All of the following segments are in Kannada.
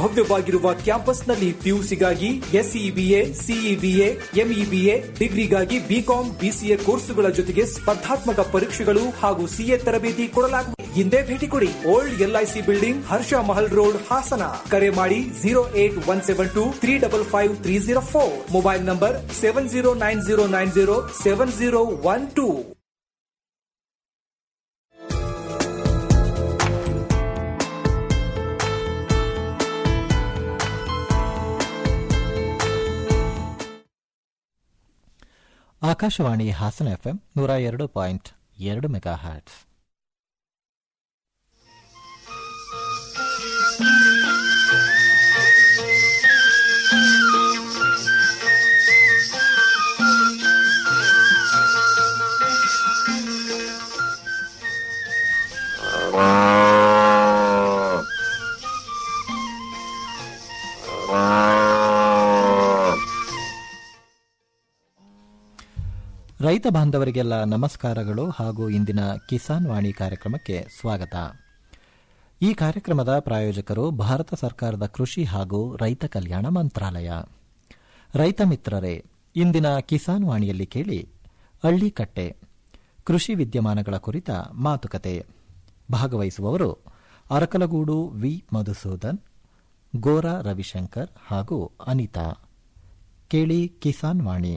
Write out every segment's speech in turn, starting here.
ಭವ್ಯವಾಗಿರುವ ಕ್ಯಾಂಪಸ್ನಲ್ಲಿ ಪಿಯುಸಿಗಾಗಿ ಎಸ್ಇಬಿಎ ಸಿಇಬಿಎ ಎಂಇಬಿಎ ಡಿಗ್ರಿಗಾಗಿ ಬಿಕಾಂ ಬಿಸಿಎ ಕೋರ್ಸುಗಳ ಜೊತೆಗೆ ಸ್ಪರ್ಧಾತ್ಮಕ ಪರೀಕ್ಷೆಗಳು ಹಾಗೂ ಸಿಎ ತರಬೇತಿ ಕೊಡಲಾಗುವುದು ಹಿಂದೆ ಭೇಟಿ ಕೊಡಿ old LIC building Harsha Mahal road Hassan ಕರೆ ಮಾಡಿ zero eight one seven two three double five three zero four mobile number seven zero nine zero nine zero seven zero one two Akashvani Hassan FM ನೂರ ಎರಡು ಪಾಯಿಂಟ್ ಎರಡು ಮೆಗಾ ಹ್ಯಾಟ್ಸ್ ರೈತ ಬಾಂಧವರಿಗೆಲ್ಲ ನಮಸ್ಕಾರಗಳು ಹಾಗೂ ಇಂದಿನ ಕಿಸಾನ್ ವಾಣಿ ಕಾರ್ಯಕ್ರಮಕ್ಕೆ ಸ್ವಾಗತ ಈ ಕಾರ್ಯಕ್ರಮದ ಪ್ರಾಯೋಜಕರು ಭಾರತ ಸರ್ಕಾರದ ಕೃಷಿ ಹಾಗೂ ರೈತ ಕಲ್ಯಾಣ ಮಂತ್ರಾಲಯ ರೈತ ಮಿತ್ರರೇ ಇಂದಿನ ಕಿಸಾನ್ ವಾಣಿಯಲ್ಲಿ ಕೇಳಿ ಹಳ್ಳಿಕಟ್ಟೆ ಕೃಷಿ ವಿದ್ಯಮಾನಗಳ ಕುರಿತ ಮಾತುಕತೆ ಭಾಗವಹಿಸುವವರು ಅರಕಲಗೂಡು ವಿ ಮಧುಸೂದನ್ ಗೋರಾ ರವಿಶಂಕರ್ ಹಾಗೂ ಅನಿತಾ ಕೇಳಿ ಕಿಸಾನ್ ವಾಣಿ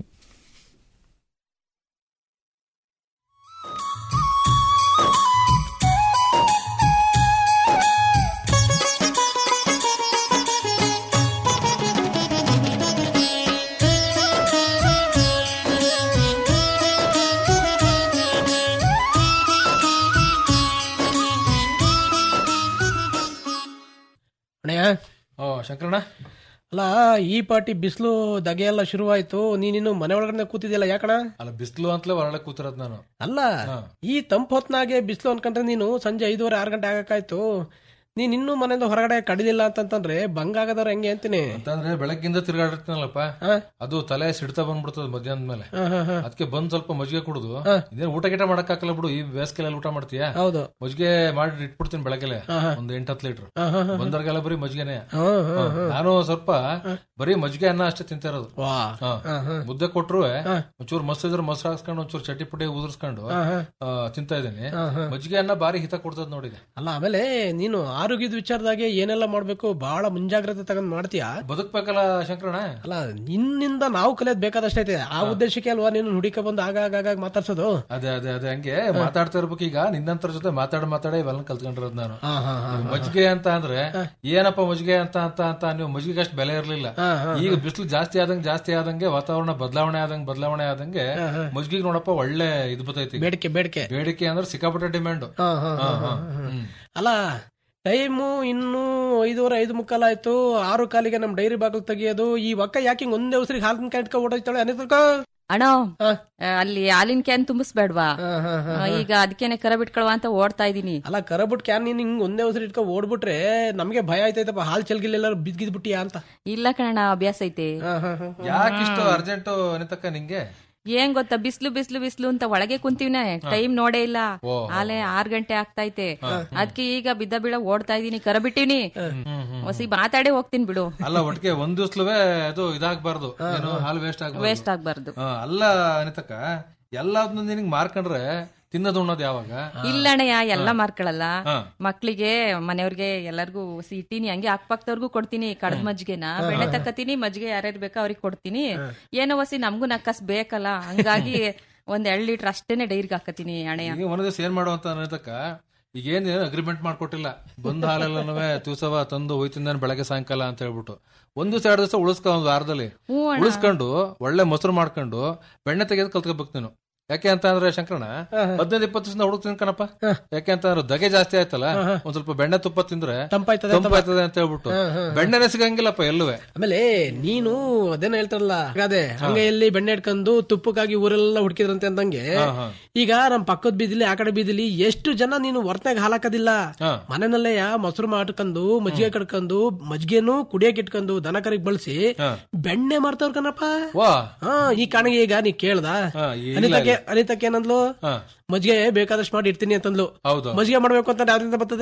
ಅಣ್ಣಯ್ಯ ಓ ಶಂಕರಣ್ಣ ಅಲ್ಲ ಈ ಪಾಟಿ ಬಿಸಿಲು ದಗೆ ಎಲ್ಲ ಶುರುವಾಯ್ತು ನೀನಿನ್ನು ಮನೆ ಒಳಗಡೆ ಕೂತಿದ್ಯಲ್ಲ ಯಾಕಣ ಅಲ್ಲ ಬಿಸಿಲು ಅಂತಲೇ ಹೊರಗಡೆ ಕೂತಿರೋದು ನಾನು ಅಲ್ಲ ಈ ತಂಪು ಹೊತ್ನಾಗೆ ಬಿಸಿಲು ಅನ್ಕೊಂಡ್ರೆ ನೀನು ಸಂಜೆ ಐದೂವರೆ ಆರು ಗಂಟೆ ಆಗಕ್ಕಾಯ್ತು ನೀನ್ ಇನ್ನೂ ಮನೆಯಿಂದ ಹೊರಗಡೆ ಕಡಿಲಿಲ್ಲ ಅಂತಂತಂದ್ರೆ ಬಂಗಾಗದವ್ರ ಹೆಂಗೆ ಅಂತೀನಿ ಅಂತಂದ್ರೆ ಬೆಳಗ್ಗಿಂದ ತಿರ್ಗಾಡಿರ್ತೀನಲ್ಲಪ್ಪ ಹಾ? ಅದು ತಲೆ ಸಿಡ್ತಾ ಬಂದ್ಬಿಡ್ತದ ಮಧ್ಯಾಹ್ನದ ಮೇಲೆ ಹಾ, ಹಾ, ಹಾ. ಅದಕ್ಕೆ ಬಂದ್ ಸ್ವಲ್ಪ ಮಜ್ಜಿಗೆ ಕುಡುದು ಇದೇನ್ ಊಟ ಗಿಟ ಮಾಡಕ್ಕಾಗಲ್ಲ ಬಿಡು ಈ ಬೇಸಿಗೆಲ್ಲ ಊಟ ಮಾಡ್ತೀಯಾ ಹೌದು ಮಜ್ಜಿಗೆ ಮಾಡಿ ಇಟ್ಬಿಡ್ತೀನಿ ಬೆಳಗ್ಗೆಲೆ ಒಂದ್ ಎಂಟ್ ಹತ್ತು ಲೀಟರ್ ಹಾ, ಹಾ, ಹಾ. ಬಂದರ್ಗೆಲ್ಲ ಬರೀ ಮಜ್ಜಿಗೆನೆ ಹಾ, ಹಾ, ಹಾ. ನಾನು ಸ್ವಲ್ಪ ಬರೀ ಮಜ್ಜಿಗೆ ಅನ್ನ ಅಷ್ಟೇ ತಿಂತಿರೋದು ವಾ ಹಾ. ಹಾ, ಹಾ. ಮುದ್ದೆ ಕೊಟ್ರು ಒಂಚೂರು ಮಸ್ತ್ ಇದ್ರೆ ಮೊಸರು ಹಾಕ್ಸ್ಕೊಂಡು ಒಂಚೂರು ಚಟ್ಟಿ ಪುಡಿ ಉದುರ್ಸ್ಕೊಂಡು ಹಾ, ಹಾ. ಆ, ತಿಂತಾ ಇದ್ದೀನಿ ಮಜ್ಜಿಗೆ ಅನ್ನ ಬಾರಿ ಹಿತ ಕೊಡ್ತದ ನೋಡಿ ಅಲ್ಲ ಆಮೇಲೆ ನೀನು ಆರೋಗ್ಯದ ವಿಚಾರದಾಗೆ ಏನೆಲ್ಲ ಮಾಡ್ಬೇಕು ಬಹಳ ಮುಂಜಾಗ್ರತೆ ತಗೊಂಡ್ ಮಾಡ್ತೀಯಾ ಬದುಕ್ಬೇಕಲ್ಲ ಶಂಕರಣ್ಣ ಅಲ್ಲ ನಿನ್ನಿಂದ ನಾವು ಕಲಿಯೋದ್ ಬೇಕಾದಷ್ಟೈತೆ ಆ ಉದ್ದೇಶಕ್ಕೆ ಅಲ್ವಾ ನೀನು ಹುಡುಕ ಬಂದು ಆಗಾಗ ಆಗಾಗ ಮಾತಾಡ್ಸೋದು ಅದೇ ಅದೇ ಅದೇ ಹಂಗೆ ಮಾತಾಡ್ತಾ ಇರ್ಬೇಕು ಈಗ ನಿನ್ನಂತರ ಜೊತೆ ಮಾತಾಡ ಮಾತಾಡ ಇವೆಲ್ಲ ಕಲ್ತ್ಕೊಂಡಿರೋದು ನಾನು ಹಾ, ಹಾ, ಹಾ. ಈ ಮಜ್ಜಿಗೆ ಅಂತ ಅಂದ್ರೆ ಏನಪ್ಪ ಮಜ್ಜಿಗೆ ಅಂತ ಅಂತ ಅಂತ ನೀವು ಮಜ್ಜಿಗೆ ಅಷ್ಟು ಬೆಲೆ ಇರ್ಲಿಲ್ಲ ಈಗ ಬಿಸಿಲು ಜಾಸ್ತಿ ಆದಂಗೆ ಜಾಸ್ತಿ ಆದಂಗೆ ವಾತಾವರಣ ಬದಲಾವಣೆ ಆದಂಗೆ ಬದಲಾವಣೆ ಆದಂಗೆ ಮಜ್ಜಿಗೆ ನೋಡಪ್ಪ ಒಳ್ಳೆ ಇದು ಬರ್ತೈತಿ ಬೇಡಿಕೆ ಬೇಡಿಕೆ ಬೇಡಿಕೆ ಅಂದ್ರೆ ಸಿಕ್ಕಾಪಟ್ಟೆ ಡಿಮ್ಯಾಂಡ್ ಹಾ, ಹಾ, ಹಾ, ಹಾ, ಹಾ. ಅಲ್ಲ ಟೈಮು ಇನ್ನು ಐದೂವರೆ ಐದು ಮುಕ್ಕಾಲ ಆಯ್ತು ಆರು ಕಾಲಿಗೆ ನಮ್ ಡೈರಿ ಬಾಗಿಲು ತೆಗಿಯೋದು ಈ ಒಕ್ಕ ಯಾಕೆ ಹಿಂಗ್ ಒಂದೇ ಉಸಿರಿಗೆ ಹಾಲಿನ ಕ್ಯಾಂಟ್ಕ ಓಡಾಯ್ತಾಳೆ ಅನಿತಕ್ಕ ಅಣ್ಣ ಆ, ಅಲ್ಲಿ ಹಾಲಿನ ಕ್ಯಾನ್ ತುಂಬಿಸ್ಬೇಡ್ವಾ ಆ, ಈಗ ಅದಕ್ಕೇನೆ ಕರ ಬಿಟ್ಕೊಳ್ವಾ ಅಂತ ಓಡ್ತಾ ಇದೀನಿ ಅಲ್ಲ ಕರಬಿಟ್ ಕ್ಯಾನ್ ನೀನ್ ಹಿಂಗ್ ಒಂದೇ ಉಸಿರು ಇಟ್ಕೊ ಓಡ್ಬಿಟ್ರೆ ನಮ್ಗೆ ಭಯ ಆಯ್ತೈತಪ್ಪ ಹಾಲ್ ಚಲ್ಗಿಲ್ ಎಲ್ಲಾರು ಬಿದ್ಗಿದ್ ಬಿಟ್ಟಿಯಾ ಅಂತ ಇಲ್ಲ ಕಣ ಅಭ್ಯಾಸ ಐತೆ ಯಾಕಿಷ್ಟು ಅರ್ಜೆಂಟ್ ಅನಿತಕ್ಕ ನಿಂಗೆ ಏನ್ ಗೊತ್ತಾ ಬಿಸ್ಲು ಬಿಸ್ಲು ಬಿಸ್ಲು ಅಂತ ಒಳಗೆ ಕುಂತೀವ್ನೆ ಟೈಮ್ ನೋಡೇ ಇಲ್ಲ ಆಲೆ ಆರ್ ಗಂಟೆ ಆಗ್ತೈತೆ ಅದಕ್ಕೆ ಈಗ ಬಿದ್ದ ಬೀಳ ಓಡ್ತಾ ಇದೀನಿ ಕರ ಬಿಟ್ಟಿನಿ ಹೊಸಿ ಮಾತಾಡೇ ಹೋಗ್ತೀನಿ ಬಿಡು ಅಲ್ಲ ಒಟ್ಟಿಗೆ ಒಂದ್ ದಿವ್ಸಲುವೆ ಅದು ಇದಾಗ್ಬಾರ್ದು ಏನು ಹಾಲು ವೇಸ್ಟ್ ಆಗ್ಬಾರ್ದು ವೇಸ್ಟ್ ಆಗ್ಬಾರ್ದು ಹಾ, ಅಲ್ಲ ಅನಿತಕ್ಕ ಎಲ್ಲಾದ್ನೂ ನಿನಗ್ ಮಾರ್ಕೊಂಡ್ರೆ ತಿನ್ನೋದು ಉಣ್ಣೋದು ಯಾವಾಗ ಇಲ್ಲ ಅಣ್ಣಯ್ಯ ಎಲ್ಲ ಮಾರ್ಕೊಳಲ್ಲ ಹಾ. ಮಕ್ಳಿಗೆ ಮನೆಯವ್ರಿಗೆ ಎಲ್ಲರಿಗೂ ಇಟ್ಟಿನಿ ಹಂಗೆ ಅಕ್ಕಪಕ್ಕದವ್ರಿಗೂ ಕೊಡ್ತೀನಿ ಕಡದ್ ಮಜ್ಜಿಗೆನ ಬೆಣ್ಣೆ ತಕ್ಕತೀನಿ ಮಜ್ಜಿಗೆ ಯಾರ್ಯಾರು ಬೇಕೋ ಅವ್ರಿಗೆ ಕೊಡ್ತೀನಿ ಏನೋ ವಸಿ ನಮ್ಗೂ ನಕ್ಕಸ್ ಬೇಕಲ್ಲ ಹಂಗಾಗಿ ಒಂದ್ ಎರಡ್ ಲೀಟರ್ ಅಷ್ಟೇನೆ ಡೈರಿಗೆ ಹಾಕತೀನಿ ಅಣ್ಣಯ್ಯ ಈಗ ಒಂದ್ ದಿವಸ ಏನ್ ಮಾಡುವಂತ ಅನಿತಕ್ಕ ಈಗ ಏನ್ ಅಗ್ರಿಮೆಂಟ್ ಮಾಡ್ಕೊಟ್ಟಿಲ್ಲ ಬಂದ ಹಾಲೆಲ್ಲನೂ ದಿವಸವ ತಂದು ಹೋಯ್ತೀನಿ ನಾನು ಬೆಳಗ್ಗೆ ಸಾಯಂಕಾಲ ಅಂತ ಹೇಳ್ಬಿಟ್ಟು ಒಂದ್ ದಿವಸ ಎರಡು ದಿವಸ ಉಳಿಸ್ಕೊ ಒಂದ್ ವಾರದಲ್ಲಿ ಹ್ಞೂ ಅಣ್ಣ. ಉಳಿಸ್ಕೊಂಡು ಒಳ್ಳೆ ಮೊಸರು ಮಾಡ್ಕೊಂಡು ಬೆಣ್ಣೆ ತೆಗೆದು ಕಲ್ತ್ಕೋಬೇಕು ನೀನು ಯಾಕೆ ಅಂತ ಅಂದ್ರೆ ಶಂಕರಣ ಹದಿನೈದು ಇಪ್ಪತ್ತು ದಿವಸ ಹುಡುಕ್ತೀನಿ ಕಣಪ್ಪ ಯಾಕೆ ಅಂತ ಅಂದ್ರೆ ದಗೆ ಜಾಸ್ತಿ ಆಯ್ತಲ್ಲ ಒಂದ್ ಸ್ವಲ್ಪ ಬೆಣ್ಣೆ ತುಪ್ಪ ತಿಂದ್ರೆ ತಂಪಾಯ್ತದೆ ಅಂತ ತಂಪಾಯ್ತದೆ ಅಂತ ಹೇಳ್ಬಿಟ್ಟು ಬೆಣ್ಣೆನೆ ಸಿಗಂಗಿಲ್ಲಪ್ಪ ಎಲ್ಲುವೆ ಆಮೇಲೆ ನೀನು ಅದೇನ ಹೇಳ್ತಾರಲ್ಲ ಅದೇ ಹಂಗೆಯಲ್ಲಿ ಬೆಣ್ಣೆ ಇಟ್ಕೊಂಡು ತುಪ್ಪಕ್ಕಾಗಿ ಊರೆಲ್ಲ ಹುಡುಕಿದ್ರಂತೆ ಅಂದಂಗೆ ಈಗ ನಮ್ ಪಕ್ಕದ ಬೀದಿಲಿ ಆ ಕಡೆ ಬೀದಿಲಿ ಎಷ್ಟು ಜನ ನೀನು ಹೊರತಾಗ ಹಾಲಾಕದಿಲ್ಲ ಹಾ. ಮನೆಯಲ್ಲೇ ಮೊಸರು ಮಾಡ್ಕೊಂಡು ಮಜ್ಜಿಗೆ ಕಡ್ಕೊಂಡು ಮಜ್ಜಿಗೆನು ಕುಡಿಯಕ್ ಇಟ್ಕೊಂಡು ದನ ಕರಿಗೆ ಬಳಸಿ ಬೆಣ್ಣೆ ಮಾಡ್ತಾವ್ರ ಕಣಪ್ಪ ವಾ ಹಾ ಈ ಕಾಣಿಗೆ ಈಗ ನೀ ಕೇಳ್ದ ಹಾ, ಇಲ್ಲ, ಅನಿತಕ್ಕೆ ಅನಿತಕ್ಕೆ ಏನಂದ್ಲು ಹಾ. ಮಜ್ಜಿಗೆ ಬೇಕಾದಷ್ಟು ಮಾಡಿ ಇಡ್ತೀನಿ ಅಂತಂದ್ಲು ಹೌದು ಮಜ್ಜಿಗೆ ಮಾಡ್ಬೇಕು ಅಂತ ಯಾವ್ದ್ರಿಂದ ಬರ್ತದೆ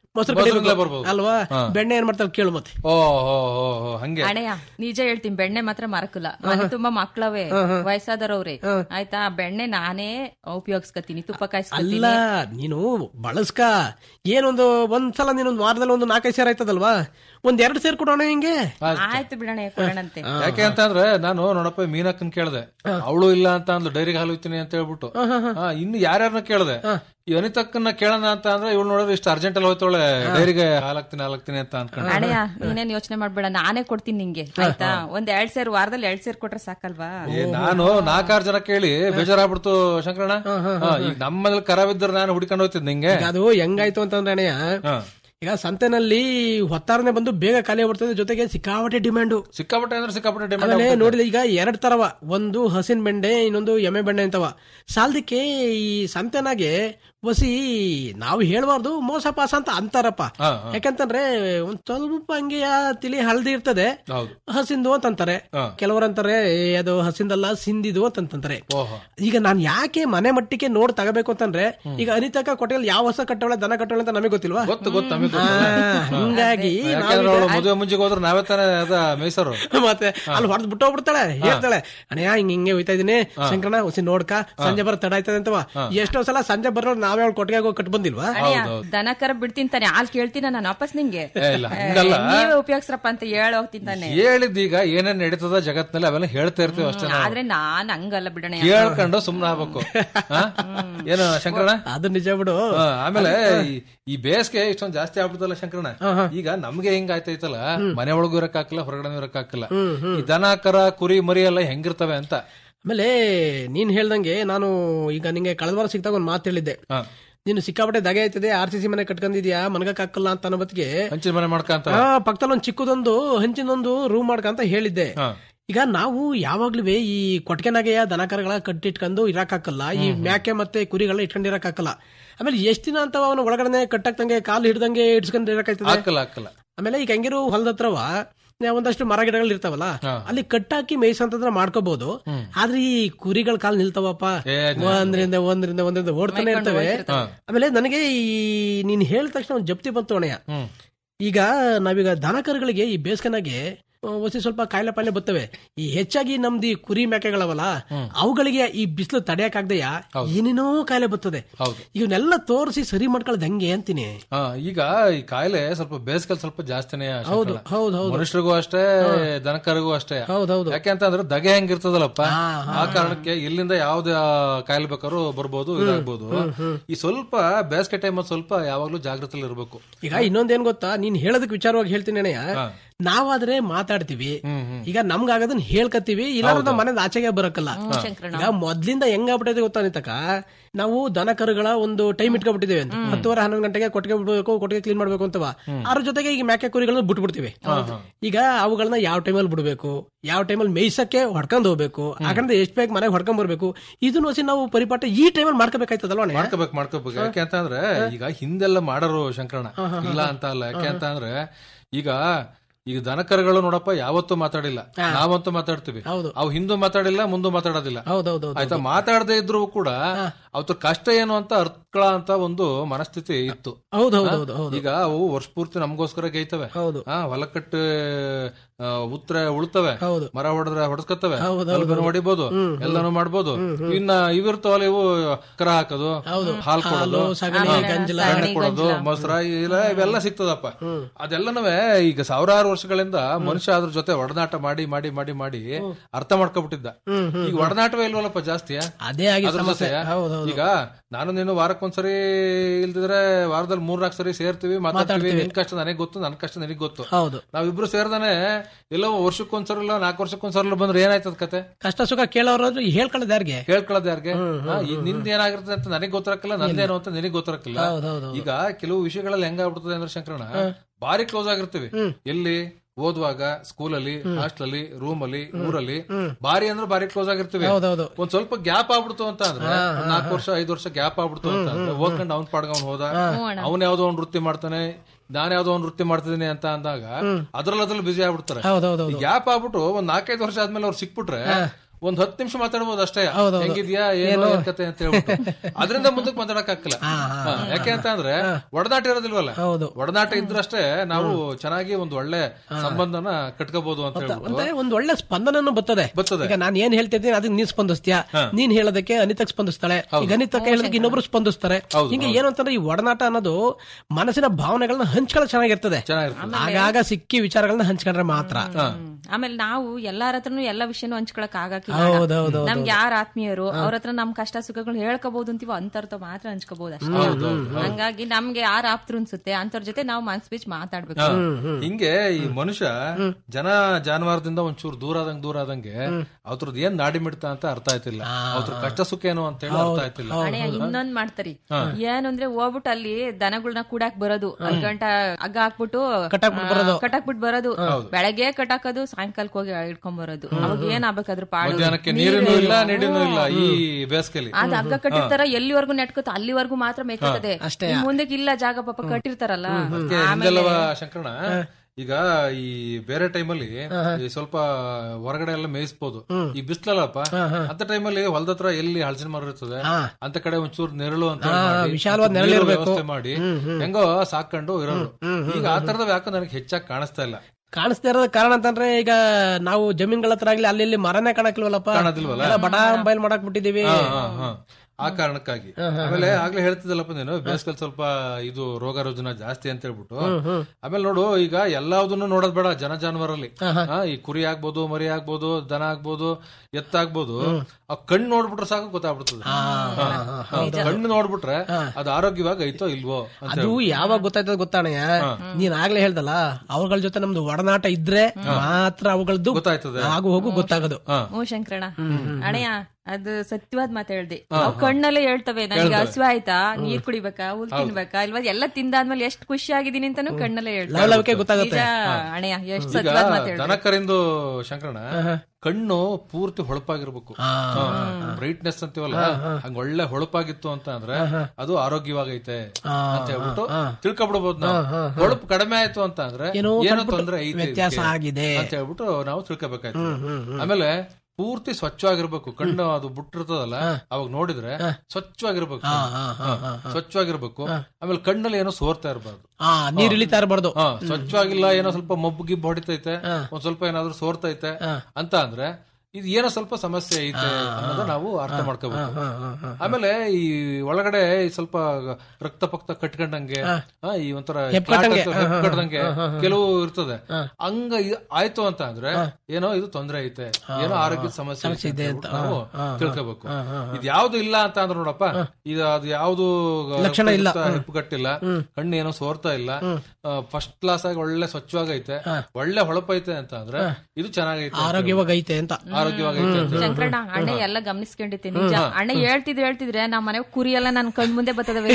ಮೊಸರು ಮೊಸರಿಂದಲೇ ಕಡಿಬೇಕು. ಬರ್ಬೋದು. ಅಲ್ವಾ ಬೆಣ್ಣೆ ಏನ್ ಮಾಡ್ತಾರೆ ಕೇಳು ಮತ್ತೆ ಓ ಓ ಓ ಓ, ಹಂಗೆ ಅಣೆಯ ನಿಜ ಹೇಳ್ತೀನಿ ಬೆಣ್ಣೆ ಮಾತ್ರ ಮರಕಲ್ಲ ಮನೆ ತುಂಬಾ ಮಕ್ಳವೆ ವಯಸ್ಸಾದವ್ರೆ ಆಯ್ತಾ ಬೆಣ್ಣೆ ನಾನೇ ಉಪಯೋಗಿಸ್ಕತೀನಿ ತುಪ್ಪ ಕಾಯಿಸ್ಕೊತೀನಿ ಅಲ್ಲ ನೀನು ಬಳಸ್ಕ ಏನೊಂದು ಒಂದ್ಸಲ ನೀನೊಂದು ವಾರದಲ್ಲಿ ಒಂದು ನಾಲ್ಕೈದು ಸೇರ್ ಆಯ್ತದಲ್ವಾ ಒಂದ್ ಎರಡು ಸೇರ್ ಕೊಡೋಣ ಹಿಂಗೆ ಆಯ್ತು ಬಿಡೋಣ ಕೊಡೋಣಂತೆ ಯಾಕೆ ಅಂತಂದ್ರೆ ನಾನು ನೋಡಪ್ಪ ಮೀನಕ್ಕನ್ ಕೇಳ್ದೆ ಅವಳು ಇಲ್ಲ ಅಂತ ಅಂದ್ಲು ಡೈರಿಗೆ ಹಾಲು ಹೋಗ್ತೀನಿ ಅಂತ ಹೇಳ್ಬಿಟ್ಟು ಆ, ಇನ್ನು ಯಾರ್ಯಾರನ್ನ ಕೇಳ್ದೆ ಈ ಅನಿತಕ್ಕನ್ನ ಕೇಳೋಣ ಅಂತ ಅಂದ್ರೆ ಇವಳು ನೋಡಿದ್ರೆ ಇಷ್ಟು ಅರ್ಜೆಂಟ್ ಅಲ್ಲಿ ಹೋಯ್ತಾಳೆ ಡೈರಿಗೆ ಹಾಲಾಕ್ತೀನಿ ಹಾಲಾಕ್ತೀನಿ ಅಂತ ಅನ್ಕೊಂಡು ಅಣೆಯ ನೀನೇನ್ ಯೋಚನೆ ಮಾಡ್ಬೇಡ ನಾನೇ ಕೊಡ್ತೀನಿ ನಿಂಗೆ ಆಯ್ತಾ ಒಂದ್ ಎರಡ್ ಸೇರ್ ವಾರದಲ್ಲಿ ಎರಡ್ ಸೇರ್ ಕೊಟ್ರೆ ಸಾಕಲ್ವಾ ಏ, ನಾನು ನಾಲ್ಕಾರು ಜನ ಕೇಳಿ ಬೇಜಾರಾಗ್ಬಿಡ್ತು ಶಂಕರಣ್ಣ ಆ, ಈಗ ನಮ್ಮಲ್ಲಿ ಕರ ಬಿದ್ದರೆ ನಾನು ಹುಡ್ಕೊಂಡು ಹೋಗ್ತಿದ್ ನಿಂಗೆ ಈಗ ಅದು ಹೆಂಗಾಯ್ತು ಅಂತಂದ್ರೆ ಅಣ್ಣಯ್ಯ ಹಾ. ಈಗ ಸಂತೆನಲ್ಲಿ ಹೊತ್ತಾರನೆ ಬಂದು ಬೇಗ ಖಾಲಿ ಆಗ್ಬಿಡ್ತದೆ ಜೊತೆಗೆ ಸಿಕ್ಕಾಪಟ್ಟೆ ಡಿಮ್ಯಾಂಡು ಸಿಕ್ಕಾಪಟ್ಟೆ ಅಂದ್ರೆ ಸಿಕ್ಕಾಪಟ್ಟೆ ಡಿಮಾಂಡ್ ಆಮೇಲೆ ನೋಡಿದ್ರೆ ಈಗ ಎರಡ್ ತರವ ಒಂದು ಹಸಿನ್ ಬೆಂಡೆ ಇನ್ನೊಂದು ಎಮ್ಮೆ ಬೆಂಡೆ ಅಂತವ ಸಾಲದಕ್ಕೆ ಈ ಸಂತೆನಾಗೆ ಬಸಿ ನಾವು ಹೇಳ್ಬಾರ್ದು ಮೋಸ ಪಾಸ ಅಂತ ಅಂತಾರಪ್ಪ ಹಾ, ಯಾಕಂತಂದ್ರೆ ಒಂದ್ ಸ್ವಲ್ಪ ಹಂಗೆ ಆ ತಿಳಿ ಹಳದಿ ಇರ್ತದೆ ಹೌದು ಹಸಿಂದು ಅಂತಂತಾರೆ ಹಾ. ಕೆಲವರು ಅಂತಾರೆ ಏ, ಅದು ಹಸಿಂದಲ್ಲ ಸಿಂದಿದು ಅಂತಂತಾರೆ ಓಹೋ ಈಗ ನಾನ್ ಯಾಕೆ ಮನೆ ಮಟ್ಟಿಗೆ ನೋಡ್ ತಗೋಬೇಕು ಅಂತಂದ್ರೆ ಈಗ ಅನಿತಕ್ಕ ಕೊಟ್ಟೆಲ್ ಯಾವ ಹೊಸ ಕಟ್ಟವಳೆ ದನ ಕಟ್ಟವಳೆ ಅಂತ ನಮಗೆ ಗೊತ್ತಿಲ್ವಾ ಗೊತ್ತು ಗೊತ್ತು ನಮಗೆ ಆ, ಹಂಗಾಗಿ ಯಾಕಂದ್ರೆ ಅವಳು ಮದುವೆ ಮುಂಚೆಗೆ ಹೋದ್ರೆ ನಾವೇ ತಾನೇ ಅದ ಮೈಸೂರು ಮತ್ತೆ ಅಲ್ಲಿ ಹೊಡೆದ್ ಬಿಟ್ಟು ಹೋಗ್ಬಿಡ್ತಾಳೆ ಹೇಳ್ತಾಳೆ ಅಣ್ಣಯ್ಯ ಹಿಂಗ್ ಹಿಂಗೆ ಹೋಯ್ತಾ ಇದೀನಿ ಶಂಕರಣ ಹೊಸಿ ನೋಡ್ಕ ಸಂಜೆ ಬರೋ ತಡ ಆಯ್ತದೆ ಅಂತವ ಎಷ್ಟೋ ಸಲ ಸಂಜೆ ಬರೋ ನಾವೇ ಅವ್ಳ ಕೊಟ್ಟಿಗೆ ಹೋಗಿ ಕಟ್ ಬಂದಿಲ್ವಾ ಅಣೆಯ ದನ ಕರ ಬಿಡ್ತೀನಿ ತಾನೆ ಹಾಲ್ ಕೇಳ್ತೀನಿ ನಾನು ವಾಪಸ್ ನಿಂಗೆ ಏ, ಇಲ್ಲ ಹಂಗಲ್ಲ ನೀವೇ ಉಪಯೋಗಿಸ್ರಪ್ಪ ಅಂತ ಹೇಳ ಹೋಗ್ತೀನಿ ತಾನೆ ಹೇಳಿದ್ದೀಗ ಏನೇನ್ ನಡೀತದ ಜಗತ್ನಲ್ಲಿ ಅವೆಲ್ಲ ಹೇಳ್ತಾ ಇರ್ತೀವಿ ಅಷ್ಟೇ ನಾವು. ಆದ್ರೆ ನಾನ್ ಹಂಗಲ್ಲ ಬಿಡಣ ಕೇಳ್ಕೊಂಡು ಸುಮ್ನೆ ಆಗ್ಬೇಕು ಆ? ಏನು ಶಂಕರಣ್ಣ ಅದು ನಿಜ ಬಿಡು ಆ, ಆಮೇಲೆ ಈ- ಈ ಬೇಸಿಗೆ ಇಷ್ಟೊಂದ್ ಜಾಸ್ತಿ ಆಗ್ಬಿಡ್ತಲ್ಲ ಶಂಕರಣ್ಣ ಈಗ ನಮ್ಗೆ ಹೆಂಗ್ ಆಯ್ತೈತಲ್ಲ ಮನೆ ಒಳಗೂ ಇರಕ್ ಹಾಕಿಲ್ಲ ಹೊರಗಡೆ ಇರಕ್ ಹಾಕಿಲ್ಲ ಈ ದನ ಕರ ಕುರಿ ಮರಿ ಎಲ್ಲ ಹೆಂಗಿರ್ತವೆ ಅಂತ ಆಮೇಲೆ ನೀನ್ ಹೇಳ್ದಂಗೆ ನಾನು ಈಗ ನಿಂಗೆ ಕಳೆದ ವಾರ ಸಿಕ್ತಾಗ ಒಂದ್ ಮಾತು ಹೇಳಿದ್ದೆ ಹಾ. ನೀನು ಸಿಕ್ಕಾಪಟ್ಟೆ ದಗೆ ಆಯ್ತದೆ ಆರ್ ಸಿ ಸಿ ಮನೆ ಕಟ್ಕೊಂಡಿದ್ಯಾ ಮನಗಕ್ ಹಾಕಲ್ಲ ಅಂತ ಅನ್ನೋ ಬತ್ತಿಗೆ ಹಂಚಿನ ಮನೆ ಮಾಡ್ಕಂತ ಆ ಪಕ್ಕದಲ್ಲಿ ಒಂದ್ ಚಿಕ್ಕದೊಂದು ಹಂಚಿನೊಂದು ರೂಮ್ ಮಾಡ್ಕಂತ ಹೇಳಿದ್ದೆ ಹಾ. ಈಗ ನಾವು ಯಾವಾಗ್ಲೂ ಈ ಕೊಟ್ಕೆನಾಗೆಯ ದನಕರಗಳ ಕಟ್ಟಿಟ್ಕೊಂಡು ಇರಾಕಲ್ಲ ಈ ಮ್ಯಾಕೆ ಮತ್ತೆ ಕುರಿಗಳನ್ನ ಇಟ್ಕೊಂಡಿರಕ್ ಹಾಕಲ್ಲ ಆಮೇಲೆ ಎಷ್ಟ್ ದಿನ ಅಂತ ಅವನು ಒಳಗಡೆ ಕಟ್ಟಾಕ್ದಂಗೆ ಕಾಲು ಹಿಡ್ದಂಗೆ ಇಡ್ಸ್ಕೊಂಡು ಇರಕಾಯ್ತದೆ ಹಾಕಲ್ಲ ಹಾಕಲ್ಲ ಆಮೇಲೆ ಈಗ ಹೆಂಗಿರು ಹೊಲದ ಹತ್ರವ ನಾವು ಒಂದಷ್ಟು ಮರ ಗಿಡಗಳು ಇರ್ತಾವಲ್ಲ ಅಲ್ಲಿ ಕಟ್ಟಾಕಿ ಮೇಯ್ಸಂತಂದ್ರ ಮಾಡ್ಕೋಬಹುದು ಆದ್ರೆ ಈ ಕುರಿಗಳ ಕಾಲ್ ನಿಲ್ತಾವಪ್ಪ ಏ, ಒಂದ್ರಿಂದ ಒಂದ್ರಿಂದ ಒಂದ್ರಿಂದ ಓಡ್ತಾನೆ ಇರ್ತವೆ ಆಮೇಲೆ ನನಗೆ ಈ ನೀನ್ ಹೇಳಿದ ತಕ್ಷಣ ಒಂದು ಜಪ್ತಿ ಬಂತು ಅಣಯ್ಯ ಈಗ ನಾವೀಗ ದನಕರುಗಳಿಗೆ ಈ ಬೇಸಿಗೆನಾಗೆ ಒಸಿ ಸ್ವಲ್ಪ ಕಾಯಿಲೆ ಪಾಯಿಲೆ ಬರ್ತವೆ ಈ ಹೆಚ್ಚಾಗಿ ನಮ್ದು ಈ ಕುರಿ ಮೇಕೆಗಳವಲ್ಲ ಅವುಗಳಿಗೆ ಈ ಬಿಸಿಲು ತಡೆಯಕ್ಕಾಗ್ದೆಯ ಏನೇನೋ ಕಾಯಿಲೆ ಬರ್ತದೆ ಹೌದು. ಇವನ್ನೆಲ್ಲ ತೋರಿಸಿ ಸರಿ ಮಾಡ್ಕೊಳ್ಳೋದು ಹೆಂಗೆ ಅಂತೀನಿ ಹಾ, ಈಗ ಈ ಕಾಯಿಲೆ ಸ್ವಲ್ಪ ಬೇಸಿಗೆಲ್ ಸ್ವಲ್ಪ ಜಾಸ್ತಿನೇ ಹೌದು ಶಂಕರಣ್ಣ. ಹೌದು ಹೌದು ಮನುಷ್ಯರಿಗೂ ಅಷ್ಟೇ ದನಕರಿಗೂ ಅಷ್ಟೇ ಹೌದೌದು ಯಾಕೆ ಅಂತಂದ್ರೆ ದಗೆ ಹೆಂಗಿರ್ತದಲ್ಲಪ್ಪ ಆ ಕಾರಣಕ್ಕೆ ಇಲ್ಲಿಂದ ಯಾವ್ದೇ ಕಾಯಿಲೆ ಬೇಕಾದ್ರೂ ಬರ್ಬೋದು ಇದಾಗ್ಬೋದು ಈ ಸ್ವಲ್ಪ ಬೇಸಿಗೆ ಟೈಮ್ ಸ್ವಲ್ಪ ಯಾವಾಗ್ಲೂ ಜಾಗೃತಲ್ಲಿ ಇರ್ಬೇಕು ಈಗ ಇನ್ನೊಂದೇನ್ ಗೊತ್ತಾ ನೀನ್ ಹೇಳೋದಕ್ಕೆ ವಿಚಾರವಾಗಿ ಹೇಳ್ತೀನಿ ಅಣ್ಣಯ್ಯ ನಾವಾದ್ರೆ ಮಾತಾಡ್ತೀವಿ ಈಗ ನಮ್ಗಾಗದನ್ನ ಹೇಳ್ಕತ್ತೀವಿ ಇಲ್ಲ ನಮ್ಮ ಮನೆದ ಆಚೆಗೆ ಬರಕಲ್ಲ ಈಗ ಮೊದ್ಲಿಂದ ಹೆಂಗಾಗ್ಬಿಟ್ಟೈತೆ ಗೊತ್ತಾ ನಿತಕ ನಾವು ದನ ಕರುಗಳ ಒಂದು ಟೈಮ್ ಇಟ್ಕೊಬಿಟ್ಟಿದ್ದೇವೆ ಅಂತ ಹತ್ತುವರೆ ಹನ್ನೊಂದು ಗಂಟೆಗೆ ಕೊಟ್ಟಿಗೆ ಬಿಡ್ಬೇಕು ಕೊಟ್ಟಿಗೆ ಕ್ಲೀನ್ ಮಾಡ್ಬೇಕು ಅಂತವ ಅದ್ರ ಜೊತೆಗೆ ಈಗ ಮೇಕೆ ಕುರಿಗಳನ್ನ ಬಿಟ್ಬಿಡ್ತೀವಿ ಈಗ ಅವುಗಳನ್ನ ಯಾವ ಟೈಮಲ್ಲಿ ಬಿಡ್ಬೇಕು ಯಾವ ಟೈಮಲ್ಲಿ ಮೇಯ್ಸಕ್ಕೆ ಹೊಡ್ಕೊಂಡ್ ಹೋಗ್ಬೇಕು ಆ ಕಡೆ ಎಷ್ಟ್ ಬೇಕು ಮನೆಗೆ ಹೊಡ್ಕೊಂಡ್ ಬರ್ಬೇಕು ಇದನ್ನ ಹೊಸಿ ನಾವು ಪರಿಪಾಠ ಈ ಟೈಮಲ್ಲಿ ಮಾಡ್ಕೋಬೇಕಾಯ್ತದಲ್ವ ಅಣ್ಣಯ್ಯ? ಮಾಡ್ಕೋಬೇಕು ಮಾಡ್ಕೋಬೇಕು ಯಾಕೆ ಅಂತಂದ್ರೆ ಈಗ ಹಿಂದೆಲ್ಲ ಮಾಡರು ಶಂಕರಣ ಇಲ್ಲ ಅಂತ ಅಲ್ಲ ಯಾಕೆ ಅಂತಂದ್ರೆ ಈಗ ಈಗ ದನಕರುಗಳು ನೋಡಪ್ಪ ಯಾವತ್ತೂ ಮಾತಾಡಿಲ್ಲ ನಾವಂತೂ ಮಾತಾಡ್ತೀವಿ ಹೌದು. ಅವು ಹಿಂದೂ ಮಾತಾಡಿಲ್ಲ ಮುಂದೂ ಮಾತಾಡೋದಿಲ್ಲ ಹೌದೌದು ಆಯ್ತಾ ಮಾತಾಡದೇ ಇದ್ರು ಕೂಡ ಅವತ್ತು ಕಷ್ಟ ಏನು ಅಂತ ಅರ್ತ್ಕೊಳ ಅಂತ ಒಂದು ಮನಸ್ಥಿತಿ ಇತ್ತು ಹೌದು ಹೌದು ಹೌದು ಹೌದು ಈಗ ಅವು ವರ್ಷ ಪೂರ್ತಿ ನಮಗೋಸ್ಕರ ಗೈತವೆ ಹೌದು ಆ ಹೊಲ ಕಟ್ಟು ಉತ್ತರ ಉಳ್ತವೆ ಹೌದು. ಮರ ಹೊಡೆದ್ರೆ ಹೊಡೆಸ್ಕೊತವೆ ಹೌದು, ಅಲ್ಬನು ಹೊಡಿಬೋದು ಎಲ್ಲಾನು ಮಾಡ್ಬೋದು ಇನ್ನ ಇವಿರ್ತಾವಲ್ಲ ಇವು ಕರ ಹಾಕೋದು ಹಾಲ್ ಕೊಡೋದು ಸಗಣಿ ಗಂಜಲ ಬೆಣ್ಣೆ ಕೊಡೋದು ಮೊಸರ ಇಲ್ಲ ಇವೆಲ್ಲ ಸಿಗ್ತದಪ್ಪ ಅದೆಲ್ಲನೂ ಈಗ ಸಾವಿರಾರು ವರ್ಷಗಳಿಂದ ಮನುಷ್ಯ ಅದ್ರ ಜೊತೆ ಒಡನಾಟ ಮಾಡಿ ಮಾಡಿ ಮಾಡಿ ಮಾಡಿ ಅರ್ಥ ಮಾಡ್ಕೊಬಿಟ್ಟಿದ್ದ ಈಗ ಒಡನಾಟವೇ ಇಲ್ವಲ್ಲಪ್ಪ ಜಾಸ್ತಿ ಅದೇ ಆಗಿ ಅದ್ರ ಸಮಸ್ಯೆ ಜೊತೆ ಹೌದು ಹೌದು ಈಗ ನಾನು ನೀನು ವಾರಕ್ಕೊಂದ್ಸರಿ ಇಲ್ದಿದ್ರೆ ವಾರದಲ್ಲಿ ಮೂರ್ ನಾಲ್ಕು ಸರಿ ಸೇರ್ತೀವಿ ಮಾತಾಡ್ತೀವಿ ನಿನ್ ಕಷ್ಟ ನನಗೆ ಗೊತ್ತು ನನ್ ಕಷ್ಟ ನಿನಗೆ ಗೊತ್ತು ಹೌದು ನಾವಿಬ್ರು ಸೇರ್ದಾನೆ ಎಲ್ಲೋ ವರ್ಷಕ್ಕೊಂದ್ಸರಿ ಇಲ್ಲ ನಾಲ್ಕು ವರ್ಷಕ್ಕೊಂದ್ಸರಿ ಬಂದ್ರೆ ಏನಾಯ್ತದ ಕತೆ ಕಷ್ಟ ಸುಖ ಕೇಳೋರಾದ್ರು ಹೇಳ್ಕೊಳ್ಳೋದು ಯಾರಿಗೆ ಹೇಳ್ಕೊಳ್ಳೋದು ಯಾರಿಗೆ ನಿಂದ ಏನಾಗಿರ್ತದೆ ಅಂತ ನನಗೆ ಗೊತ್ತಿರಕ್ಕಿಲ್ಲ ನಂದೇನು ಅಂತ ನಿನಗೆ ಗೊತ್ತಿರಕ್ಕಿಲ್ಲ ಹೌದು ಹೌದು ಈಗ ಕೆಲವು ವಿಷಯಗಳಲ್ಲಿ ಹೆಂಗಾಗ್ಬಿಡ್ತದೆ ಅಂದ್ರೆ ಶಂಕರಣ ಬಾರಿ ಕ್ಲೋಸ್ ಆಗಿರ್ತೀವಿ ಎಲ್ಲಿ ಓದುವಾಗ ಸ್ಕೂಲಲ್ಲಿ ಹಾಸ್ಟೆಲಲ್ಲಿ ರೂಮಲ್ಲಿ ಊರಲ್ಲಿ ಬಾರಿ ಅಂದ್ರೆ ಬಾರಿ ಕ್ಲೋಸ್ ಆಗಿರ್ತೀವಿ ಹೌದೌದು ಒಂದ್ ಸ್ವಲ್ಪ ಗ್ಯಾಪ್ ಆಗ್ಬಿಡ್ತು ಅಂತ ಅಂದ್ರೆ ಒಂದ್ ನಾಲ್ಕು ವರ್ಷ ಐದು ವರ್ಷ ಗ್ಯಾಪ್ ಆಗ್ಬಿಡ್ತು ಅಂತ ಅಂದ್ರೆ ಹೋಗ್ಕೊಂಡು ಅವ್ನ್ ಪಾಡ್ಗ ಅವ್ನ್ ಹೋದ ಅವ್ನ್ ಯಾವ್ದೋ ಒಂದ್ ವೃತ್ತಿ ಮಾಡ್ತಾನೆ ನಾನ್ ಯಾವ್ದೋ ಒಂದ್ ವೃತ್ತಿ ಮಾಡ್ತಿದ್ದೀನಿ ಅಂತ ಅಂದಾಗ ಅದ್ರಲ್ಲಿ ಅದ್ರಲ್ಲಿ ಬಿಸಿ ಆಗ್ಬಿಡ್ತಾರೆ ಹೌದೌದು ಈ ಗ್ಯಾಪ್ ಆಗ್ಬಿಟ್ಟು ಒಂದ್ ನಾಲ್ಕೈದು ವರ್ಷ ಆದ್ಮೇಲೆ ಅವ್ರು ಸಿಕ್ಬಿಟ್ರೆ ಒಂದ್ ಹತ್ತು ನಿಮಿಷ ಮಾತಾಡ್ಬೋದು ಅಷ್ಟೇ ಹೆಂಗಿದ್ಯಾ ಏನು ಏನ್ ಕತೆ ಅಂತ ಹೇಳ್ಬಿಟ್ಟು ಅದರಿಂದ ಮುಂದಕ್ಕೆ ಮಾತಾಡಕ್ ಆಗಲ್ಲ ಯಾಕೆ ಅಂತ ಅಂದ್ರೆ ಒಡನಾಟ ಇರೋದಿಲ್ವಲ್ಲ ಹೌದು. ಒಡನಾಟ ಇದ್ರಷ್ಟೇ ನಾವು ಚೆನ್ನಾಗಿ ಒಂದು ಒಳ್ಳೆ ಸಂಬಂಧನ ಕಟ್ಕೋಬಹುದು ಅಂತ ಹೇಳ್ಬಿಟ್ಟು ಅಂದ್ರೆ ಒಂದ್ ಒಳ್ಳೆ ಸ್ಪಂದನನು ಬರ್ತದೆ ಬರ್ತದೆ. ಈಗ ನಾನು ಏನ್ ಹೇಳ್ತಿದ್ದೀನಿ ಅದಕ್ಕೆ ನೀನ್ ಸ್ಪಂದಿಸ್ತೀಯಾ ನೀನ್ ಹೇಳೋದಕ್ಕೆ ಅನಿತಕ್ ಸ್ಪಂದಿಸ್ತಾಳೆ ಈಗ ಅನಿತಕ್ಕ ಹೇಳೋದಕ್ಕೆ ಇನ್ನೊಬ್ರು ಸ್ಪಂದಿಸ್ತಾರೆ ಹಿಂಗೆ ಏನು ಅಂತಂದ್ರೆ ಈ ಒಡನಾಟ ಅನ್ನೋದು ಮನಸ್ಸಿನ ಭಾವನೆಗಳನ್ನ ಹಂಚ್ಕೊಳ್ಳೋ ಚೆನ್ನಾಗಿರ್ತದೆ ಚೆನ್ನಾಗಿರ್ತದೆ ಆಗಾಗ ಸಿಕ್ಕಿ ವಿಚಾರಗಳನ್ನ ಹಂಚ್ಕೊಂಡ್ರೆ ಮಾತ್ರ ಆಮೇಲೆ ನಾವು ಎಲ್ಲಾರ ಹತ್ರನು ಎಲ್ಲಾ ವಿಷಯನೂ ಹಂಚ್ಕೊಳಕ್ ಆಗಕ್ಕಿಲ್ಲ ಹೌದೌದು ನಮ್ಗೆ ಯಾರ ಆತ್ಮೀಯರು ಅವ್ರ ಹತ್ರ ನಮ್ ಕಷ್ಟ ಸುಖಗಳು ಹೇಳ್ಕೋಬಹುದು ಅಂತೀವೋ ಅಂತರ್ತ ಮಾತ್ರ ಹಂಚ್ಕೋಬಹುದು ಅಷ್ಟೇ ಹಂಗಾಗಿ ನಮ್ಗೆ ಯಾರ ಆಪ್ತರು ಅನ್ಸುತ್ತೆ ಅಂತವ್ರ ಜೊತೆ ನಾವು ಮನ್ಸ್ ಬೀಚ್ ಮಾತಾಡ್ಬೇಕು ಹಿಂಗೆ ಈ ಮನುಷ್ಯ ಜನ ಜಾನುವಾರದಿಂದ ಒಂಚೂರು ದೂರ ಆದಂಗ್ ದೂರ ಆದಂಗೆ ಅವ್ರದ್ದು ಏನ್ ನಾಡಿ ಮಿಡ್ತಾ ಅಂತ ಅರ್ಥ ಆಯ್ತಿಲ್ಲ ಅವ್ರ ಕಷ್ಟ ಸುಖ ಏನು ಅಂತ ಹೇಳಿ ಅರ್ಥ ಆಯ್ತಿಲ್ಲ ಹಣೆ ಇನ್ನೊಂದ್ ಮಾಡ್ತಾರಿ ಏನಂದ್ರೆ ಹೋಗ್ಬಿಟ್ಟು ಅಲ್ಲಿ ದನಗಳನ್ನ ಕೂಡಾಕ್ ಬರೋದು ಐದ್ ಗಂಟ ಹಗ್ಗ ಹಾಕ್ಬಿಟ್ಟು ಕಟಾಕ್ಬಿಟ್ಟು ಬರೋದು ಬೆಳಗ್ಗೆ ಕಟಾಕೋದು ಸಾಯಂಕಾಲಕ್ಕೆ ಹೋಗಿ ಹಿಡ್ಕೊಂಡ್ ಬರೋದು ಅವಾಗ ಏನ್ ಆಗ್ಬೇಕಾದ್ರು ಪಾಡು ಮಧ್ಯಾಹ್ನಕ್ಕೆ ನೀರಿನೂ ಇಲ್ಲ ನೀರಿನೂ ಇಲ್ಲ ಈ ಬೇಸಿಗೆಲಿ ಅದ್ ಹಗ್ಗ ಕಟ್ಟಿರ್ತಾರ ಎಲ್ಲಿವರೆಗೂ ನೆಟ್ಕೋತ ಅಲ್ಲಿವರೆಗೂ ಮಾತ್ರ ಮೇಯ್ತದೆ ಮುಂದಕ್ಕೆ ಇಲ್ಲ ಜಾಗ ಪಾಪ ಕಟ್ಟಿರ್ತಾರಲ್ಲ ಅದಕ್ಕೆ ಹಿಂದೆಲ್ಲವ ಶಂಕರಣ ಈಗ ಈ ಬೇರೆ ಟೈಮಲ್ಲಿ ಈ ಸ್ವಲ್ಪ ಹೊರಗಡೆ ಎಲ್ಲ ಮೇಯಿಸ್ಬೋದು ಈ ಬಿಸ್ಲಲ್ಲಪ್ಪ ಅಂತ ಟೈಮಲ್ಲಿ ಹೊಲದ ಹತ್ರ ಎಲ್ಲಿ ಹಳಸಿನ ಮರ ಇರ್ತದೆ ಅಂತ ಕಡೆ ಒಂಚೂರು ನೆರಳು ಅಂತ ಹೇಳಿ ಮಾಡಿ, ವಿಶಾಲವಾದ ಒಂಚೂರು ನೆರಳು ನೀರು ಇರ್ಬೇಕು. ವ್ಯವಸ್ಥೆ ಮಾಡಿ ಹೆಂಗೋ ಸಾಕೊಂಡು ಇರೋರು ಈಗ ಆ ತರದ ಯಾಕೋ ನನಗೆ ಹೆಚ್ಚಾಗಿ ಕಾಣಿಸ್ತಾ ಇಲ್ಲ ಕಾಣಿಸ್ತಾ ಇರೋದ ಕಾರಣ ಅಂತಂದ್ರೆ ಈಗ ನಾವು ಜಮೀನ್ಗಳ ಹತ್ರ ಆಗ್ಲಿ ಅಲ್ಲಿ ಇಲ್ಲಿ ಮರನೇ ಕಾಣಕ್ಲ್ವಲ್ಲಪ್ಪ ಕಾಣೋದಿಲ್ವಲ್ಲ? ಎಲ್ಲ ಬಡ ಬಯಲ್ ಮಾಡಕ್ ಬಿಟ್ಟಿದೀವಿ ಹಾ, ಹಾ, ಹಾ. ಆ ಕಾರಣಕ್ಕಾಗಿ ಆಮೇಲೆ ಆಗ್ಲೇ ಹೇಳ್ತಿದ್ದಲ್ಲಪ್ಪ ನೀನು ಬೇಸಿಗೆಲ್ ಸ್ವಲ್ಪ ಇದು ರೋಗ ರುಜಿನ ಜಾಸ್ತಿ ಅಂತ ಹೇಳ್ಬಿಟ್ಟು ಆಮೇಲೆ ನೋಡು ಈಗ ಎಲ್ಲಾವ್ದನ್ನು ನೋಡೋದ್ ಬೇಡ ಜನ ಜಾನುವಾರಲ್ಲಿ ಹಾ, ಈ ಕುರಿ ಆಗ್ಬೋದು ಮರಿ ಆಗ್ಬೋದು ದನ ಆಗ್ಬೋದು ಎತ್ತಾಗ್ಬೋದು ಆ ಕಣ್ಣು ನೋಡ್ಬಿಟ್ರೆ ಸಾಕು ಗೊತ್ತಾಗ್ಬಿಡ್ತದೆ ಹಾ, ಹೌದು. ಕಣ್ಣು ನೋಡ್ಬಿಟ್ರೆ ಅದು ಆರೋಗ್ಯವಾಗಿ ಐತೋ ಇಲ್ವೋ ಅಂತ ಅದು ಯಾವಾಗ ಗೊತ್ತಾಯ್ತದ ಗೊತ್ತಾಣಯ್ಯ ನೀನ್ ಆಗ್ಲೇ ಹೇಳ್ದಲ್ಲ ಅವುಗಳ ಜೊತೆ ನಮ್ದು ಒಡನಾಟ ಇದ್ರೆ ಮಾತ್ರ ಅವುಗಳದ್ದು ಗೊತ್ತಾಯ್ತದೆ ಆಗು ಹೋಗು ಗೊತ್ತಾಗೋದು ಹ್ಞೂ ಶಂಕರಣ ಅಣಯ್ಯ ಅದು ಸತ್ಯವಾದ ಮಾತು ಹೇಳ್ದೆ ಅವ್ ಕಣ್ಣಲ್ಲೇ ಹೇಳ್ತವೆ ನನಗೆ ಹಸಿವು ಆಯ್ತಾ ನೀರ್ ಕುಡಿಬೇಕಾ ಹುಲ್ ತಿನ್ಬೇಕಾ ಇಲ್ವಾ ಎಲ್ಲ ತಿಂದಾದ್ಮೇಲೆ ಎಷ್ಟು ಖುಷಿ ಆಗಿದೀನಿ ಅಂತಾನು ಕಣ್ಣಲ್ಲೇ ಹೇಳ್ತವೆ ಲವಲವಿಕೆ ಗೊತ್ತಾಗುತ್ತೆ. ನಿಜ ಅಣಯ್ಯ ಎಷ್ಟು ಈಗ ಸತ್ಯವಾದ ಮಾತು ಹೇಳ್ದೆ ದನ ಕರಿಂದು ಶಂಕರಣ ಕಣ್ಣು ಪೂರ್ತಿ ಹೊಳಪಾಗಿರ್ಬೇಕು ಬ್ರೈಟ್ನೆಸ್ ಅಂತೀವಲ್ಲ ಹಂಗ ಒಳ್ಳೆ ಹೊಳಪಾಗಿತ್ತು ಅಂತ ಅಂದ್ರೆ ಅದು ಆರೋಗ್ಯವಾಗೈತೆ ಅಂತ ಹೇಳ್ಬಿಟ್ಟು ತಿಳ್ಕೊಬಿಡ್ಬೋದು ನಾವು ಹೊಳಪು ಕಡಿಮೆ ಆಯ್ತು ಅಂತ ಅಂದ್ರೆ ಏನೋ ಏನೋ ಸ್ವಲ್ಪ ತೊಂದ್ರೆ ಐತೆ ವ್ಯತ್ಯಾಸ ಇದಕ್ಕೆ ಆಗಿದೆ. ಅಂತ ಹೇಳ್ಬಿಟ್ಟು ನಾವು ತಿಳ್ಕೊಬೇಕಾಯ್ತು ಆಮೇಲೆ ಪೂರ್ತಿ ಸ್ವಚ್ಛವಾಗಿರ್ಬೇಕು ಕಣ್ಣು ಅದು ಬುಟ್ಟಿರ್ತದಲ್ಲ ಅವಾಗ ನೋಡಿದ್ರೆ ಸ್ವಚ್ಛವಾಗಿರ್ಬೇಕು ಹಾ, ಸ್ವಚ್ಛವಾಗಿರ್ಬೇಕು ಆಮೇಲೆ ಕಣ್ಣಲ್ಲಿ ಏನೋ ಸೋರ್ತಾ ಇರಬಾರ್ದು ಆ ನೀರ್ ಇಳಿತಾ ಇರಬಾರ್ದು ಹಾ ಸ್ವಚ್ಛವಾಗಿಲ್ಲ ಏನೋ ಸ್ವಲ್ಪ ಮಬ್ಬು ಗಿಬ್ಬು ಹೊಡಿತೈತೆ ಒಂದ್ ಸ್ವಲ್ಪ ಏನಾದ್ರು ಸೋರ್ತೈತೆ ಅಂತ ಅಂದ್ರೆ ಇದು ಏನೋ ಸ್ವಲ್ಪ ಸಮಸ್ಯೆ ಐತೆ ಅನ್ನೋದ ನಾವು ಅರ್ಥ ಮಾಡ್ಕೋಬೇಕು ಆಮೇಲೆ ಈ ಒಳಗಡೆ ಈ ಸ್ವಲ್ಪ ರಕ್ತ ಪಕ್ತ ಕಟ್ಕೊಂಡಂಗೆ ಆ, ಈ ಒಂಥರ ಹೆಪ್ಕಟ್ಟಂಗೆ. clot ಇರ್ತದೆ, ಹೆಪ್ಕಟ್ಟಂಗೆ ಕೆಲವು ಇರ್ತದೆ ಹಂಗ ಇ- ಆಯ್ತು ಅಂತ ಅಂದ್ರೆ ಏನೋ ಇದು ತೊಂದ್ರೆ ಐತೆ ಏನೋ ಆರೋಗ್ಯದ ಸಮಸ್ಯೆ ಐತೆ ಅಂತ ಹೇಳ್ಬಿಟ್ಟು ನಾವು ತಿಳ್ಕೋಬೇಕು ಇದು ಯಾವ್ದು ಇಲ್ಲ ಅಂತ ಅಂದ್ರೆ ನೋಡಪ್ಪ ಇದು ಅದು ಯಾವ್ದು ಲಕ್ಷಣ ಇಲ್ಲ. ಹೆಪ್ಪುಗಟ್ಟಿಲ್ಲ ಕಣ್ಣು ಏನೋ ಸೋರ್ತಾ ಇಲ್ಲ ಫಸ್ಟ್ ಕ್ಲಾಸ್ ಆಗಿ ಒಳ್ಳೆ ಸ್ವಚ್ಛವಾಗೈತೆ ಒಳ್ಳೆ ಹೊಳಪೈತೆ ಅಂತ ಅಂದ್ರೆ ಇದು ಚೆನ್ನಾಗೈತೆ ಆರೋಗ್ಯವಾಗೈತೆ ಅಂತ ಆರೋಗ್ಯವಾಗೈತೆ ಅಂತ ಹೇಳಿ. ಶಂಕರಣ್ಣ ಅಣ್ಣ ಎಲ್ಲ ಗಮನಿಸ್ಕೊಂಡಿದ್ದೆ ನಿಜ ಅಣ್ಣ ಹೇಳ್ತಿದ್ರೆ ಹೇಳ್ತಿದ್ರೆ ನಮ್ಮ ಮನೆ ಕುರಿ ಎಲ್ಲ ನನ್ ಕಣ್ ಮುಂದೆ ಬರ್ತದವೆ